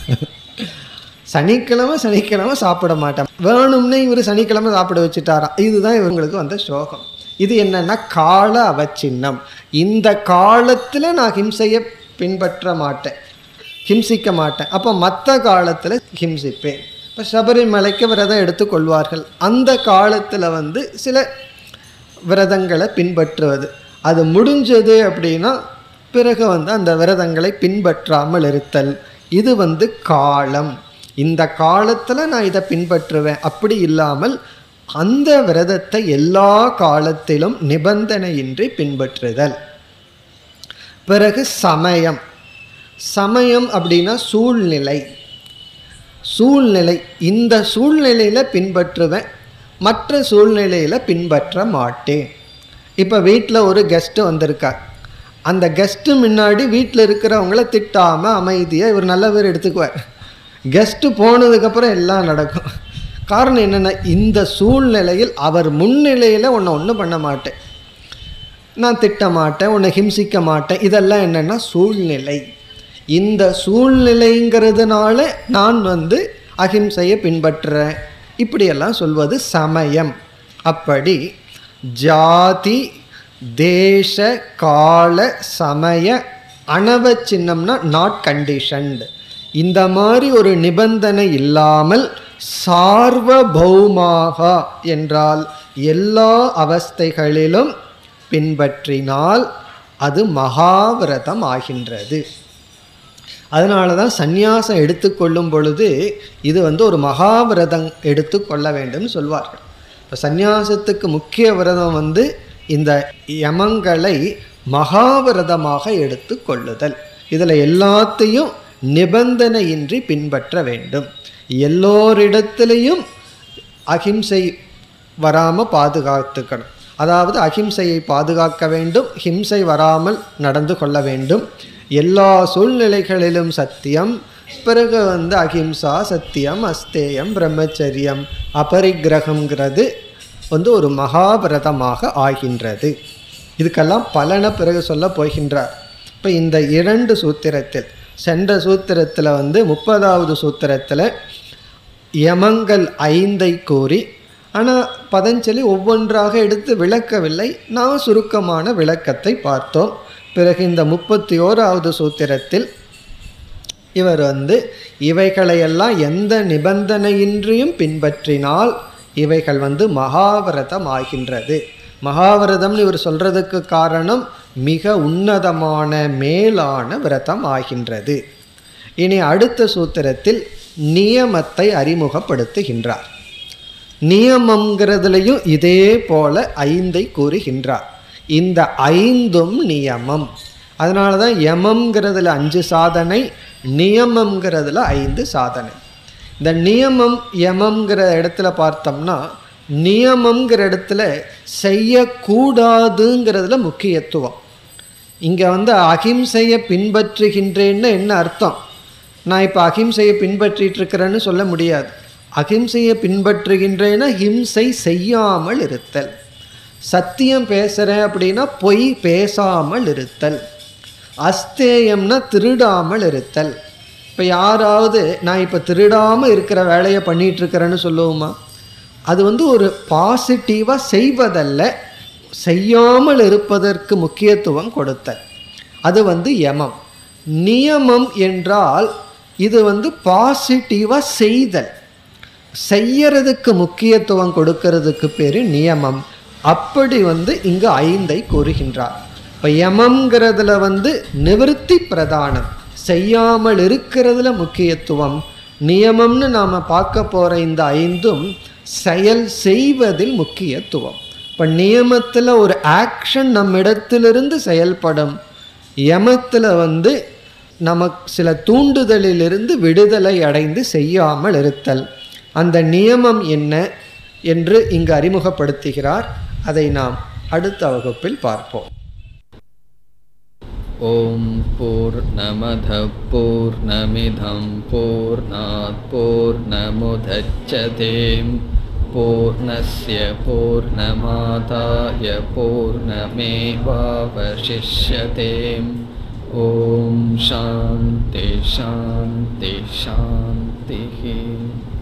சனிக்கிழமை சனிக்கிழமை சாப்பிட மாட்டேன் வேணும்னே இவர் சனிக்கிழமை சாப்பிட வச்சுட்டாராம் இதுதான் இவங்களுக்கு வந்த சோகம் இது என்னன்னா கால அவச்சின்னம் இந்த காலத்தில் நான் ஹிம்சையை பின்பற்ற மாட்டேன் ஹிம்சிக்க மாட்டேன் அப்போ மற்ற காலத்தில் ஹிம்சிப்பேன் இப்போ சபரிமலைக்கு விரதம் எடுத்துக்கொள்வார்கள் அந்த காலத்தில் வந்து சில விரதங்களை பின்பற்றுவது அது முடிஞ்சது அப்படின்னா பிறகு வந்து அந்த விரதங்களை பின்பற்றாமல் இருத்தல் இது வந்து காலம் இந்த காலத்தில் நான் இதை பின்பற்றுவேன் அப்படி இல்லாமல் அந்த விரதத்தை எல்லா காலத்திலும் நிபந்தனையின்றி பின்பற்றுதல் பிறகு சமயம் சமயம் அப்படின்னா சூழ்நிலை சூழ்நிலை இந்த சூழ்நிலையில் பின்பற்றுவேன் மற்ற சூழ்நிலையில் பின்பற்ற மாட்டேன் இப்போ வீட்டில் ஒரு கெஸ்ட்டு வந்திருக்கார் அந்த கெஸ்ட்டு முன்னாடி வீட்டில் இருக்கிறவங்கள திட்டாமல் அமைதியாக இவர் நல்ல பேர் எடுத்துக்குவார் கெஸ்ட்டு போனதுக்கப்புறம் எல்லாம் நடக்கும் காரணம் என்னென்னா இந்த சூழ்நிலையில் அவர் முன்னிலையில் உன்னை ஒன்றும் பண்ண மாட்டேன் நான் திட்ட மாட்டேன் உன்னை ஹிம்சிக்க மாட்டேன் இதெல்லாம் என்னென்னா சூழ்நிலை இந்த சூழ்நிலைங்கிறதுனால நான் வந்து அகிம்சையை பின்பற்றுறேன் இப்படியெல்லாம் சொல்வது சமயம் அப்படி ஜாதி தேச கால சமய அணவ சின்னம்னா நாட் கண்டிஷன்டு இந்த மாதிரி ஒரு நிபந்தனை இல்லாமல் சார்வபௌமாக என்றால் எல்லா அவஸ்தைகளிலும் பின்பற்றினால் அது மகாவிரதம் ஆகின்றது அதனால தான் சந்நியாசம் எடுத்துக்கொள்ளும் பொழுது இது வந்து ஒரு மகாவிரதம் எடுத்துக்கொள்ள வேண்டும் சொல்வார்கள் இப்போ சந்நியாசத்துக்கு முக்கிய விரதம் வந்து இந்த யமங்களை மகாவிரதமாக எடுத்துக்கொள்ளுதல் இதில் எல்லாத்தையும் நிபந்தனையின்றி பின்பற்ற வேண்டும் எல்லோரிடத்திலையும் அகிம்சை வராமல் பாதுகாத்துக்கணும் அதாவது அகிம்சையை பாதுகாக்க வேண்டும் ஹிம்சை வராமல் நடந்து கொள்ள வேண்டும் எல்லா சூழ்நிலைகளிலும் சத்தியம் பிறகு வந்து அகிம்சா சத்தியம் அஸ்தேயம் பிரம்மச்சரியம் அபரிக்கிரகம்ங்கிறது வந்து ஒரு மகாபிரதமாக ஆகின்றது இதுக்கெல்லாம் பலனை பிறகு சொல்ல போகின்றார் இப்போ இந்த இரண்டு சூத்திரத்தில் சென்ற சூத்திரத்தில் வந்து முப்பதாவது சூத்திரத்தில் யமங்கள் ஐந்தை கூறி ஆனால் பதஞ்சலி ஒவ்வொன்றாக எடுத்து விளக்கவில்லை நாம் சுருக்கமான விளக்கத்தை பார்த்தோம் பிறகு இந்த முப்பத்தி ஓராவது சூத்திரத்தில் இவர் வந்து இவைகளையெல்லாம் எந்த நிபந்தனையின்றியும் பின்பற்றினால் இவைகள் வந்து மகாவிரதம் ஆகின்றது மகாவிரதம்னு இவர் சொல்றதுக்கு காரணம் மிக உன்னதமான மேலான விரதம் ஆகின்றது இனி அடுத்த சூத்திரத்தில் நியமத்தை அறிமுகப்படுத்துகின்றார் நியமங்கிறதுலையும் இதே போல ஐந்தை கூறுகின்றார் இந்த ஐந்தும் நியமம் அதனால தான் யமம்ங்கிறதுல அஞ்சு சாதனை நியமம்ங்கிறதுல ஐந்து சாதனை இந்த நியமம் யமம்ங்கிற இடத்துல பார்த்தோம்னா நியமம்ங்கிற இடத்துல செய்யக்கூடாதுங்கிறதுல முக்கியத்துவம் இங்கே வந்து அகிம்சையை பின்பற்றுகின்றேன்னு என்ன அர்த்தம் நான் இப்போ அகிம்சையை பின்பற்றிட்டு இருக்கிறேன்னு சொல்ல முடியாது அகிம்சையை பின்பற்றுகின்றேன்னா ஹிம்சை செய்யாமல் இருத்தல் சத்தியம் பேசுகிறேன் அப்படின்னா பொய் பேசாமல் இருத்தல் அஸ்தேயம்னா திருடாமல் இருத்தல் இப்போ யாராவது நான் இப்போ திருடாமல் இருக்கிற வேலையை பண்ணிட்டு இருக்கிறேன்னு சொல்லுவோமா அது வந்து ஒரு பாசிட்டிவாக செய்வதல்ல செய்யாமல் இருப்பதற்கு முக்கியத்துவம் கொடுத்தல் அது வந்து யமம் நியமம் என்றால் இது வந்து பாசிட்டிவாக செய்தல் செய்யறதுக்கு முக்கியத்துவம் கொடுக்கறதுக்கு பேர் நியமம் அப்படி வந்து இங்கு ஐந்தை கூறுகின்றார் இப்போ யமம்ங்கிறதுல வந்து நிவர்த்தி பிரதானம் செய்யாமல் இருக்கிறதுல முக்கியத்துவம் நியமம்னு நாம் பார்க்க போகிற இந்த ஐந்தும் செயல் செய்வதில் முக்கியத்துவம் இப்போ நியமத்தில் ஒரு ஆக்ஷன் நம்மிடத்திலிருந்து செயல்படும் யமத்தில் வந்து நமக்கு சில தூண்டுதலிலிருந்து விடுதலை அடைந்து செய்யாமல் இருத்தல் அந்த நியமம் என்ன என்று இங்கு அறிமுகப்படுத்துகிறார் அதை நாம் அடுத்த வகுப்பில் பார்ப்போம் ॐ पूर्णमधः पूर्णमिधं पूर्णात् पूर्णमुदच्छते पूर्णस्य पूर्णमादाय पूर्णमेवावशिष्यते ॐ शान्ति शान्ति शान्तिः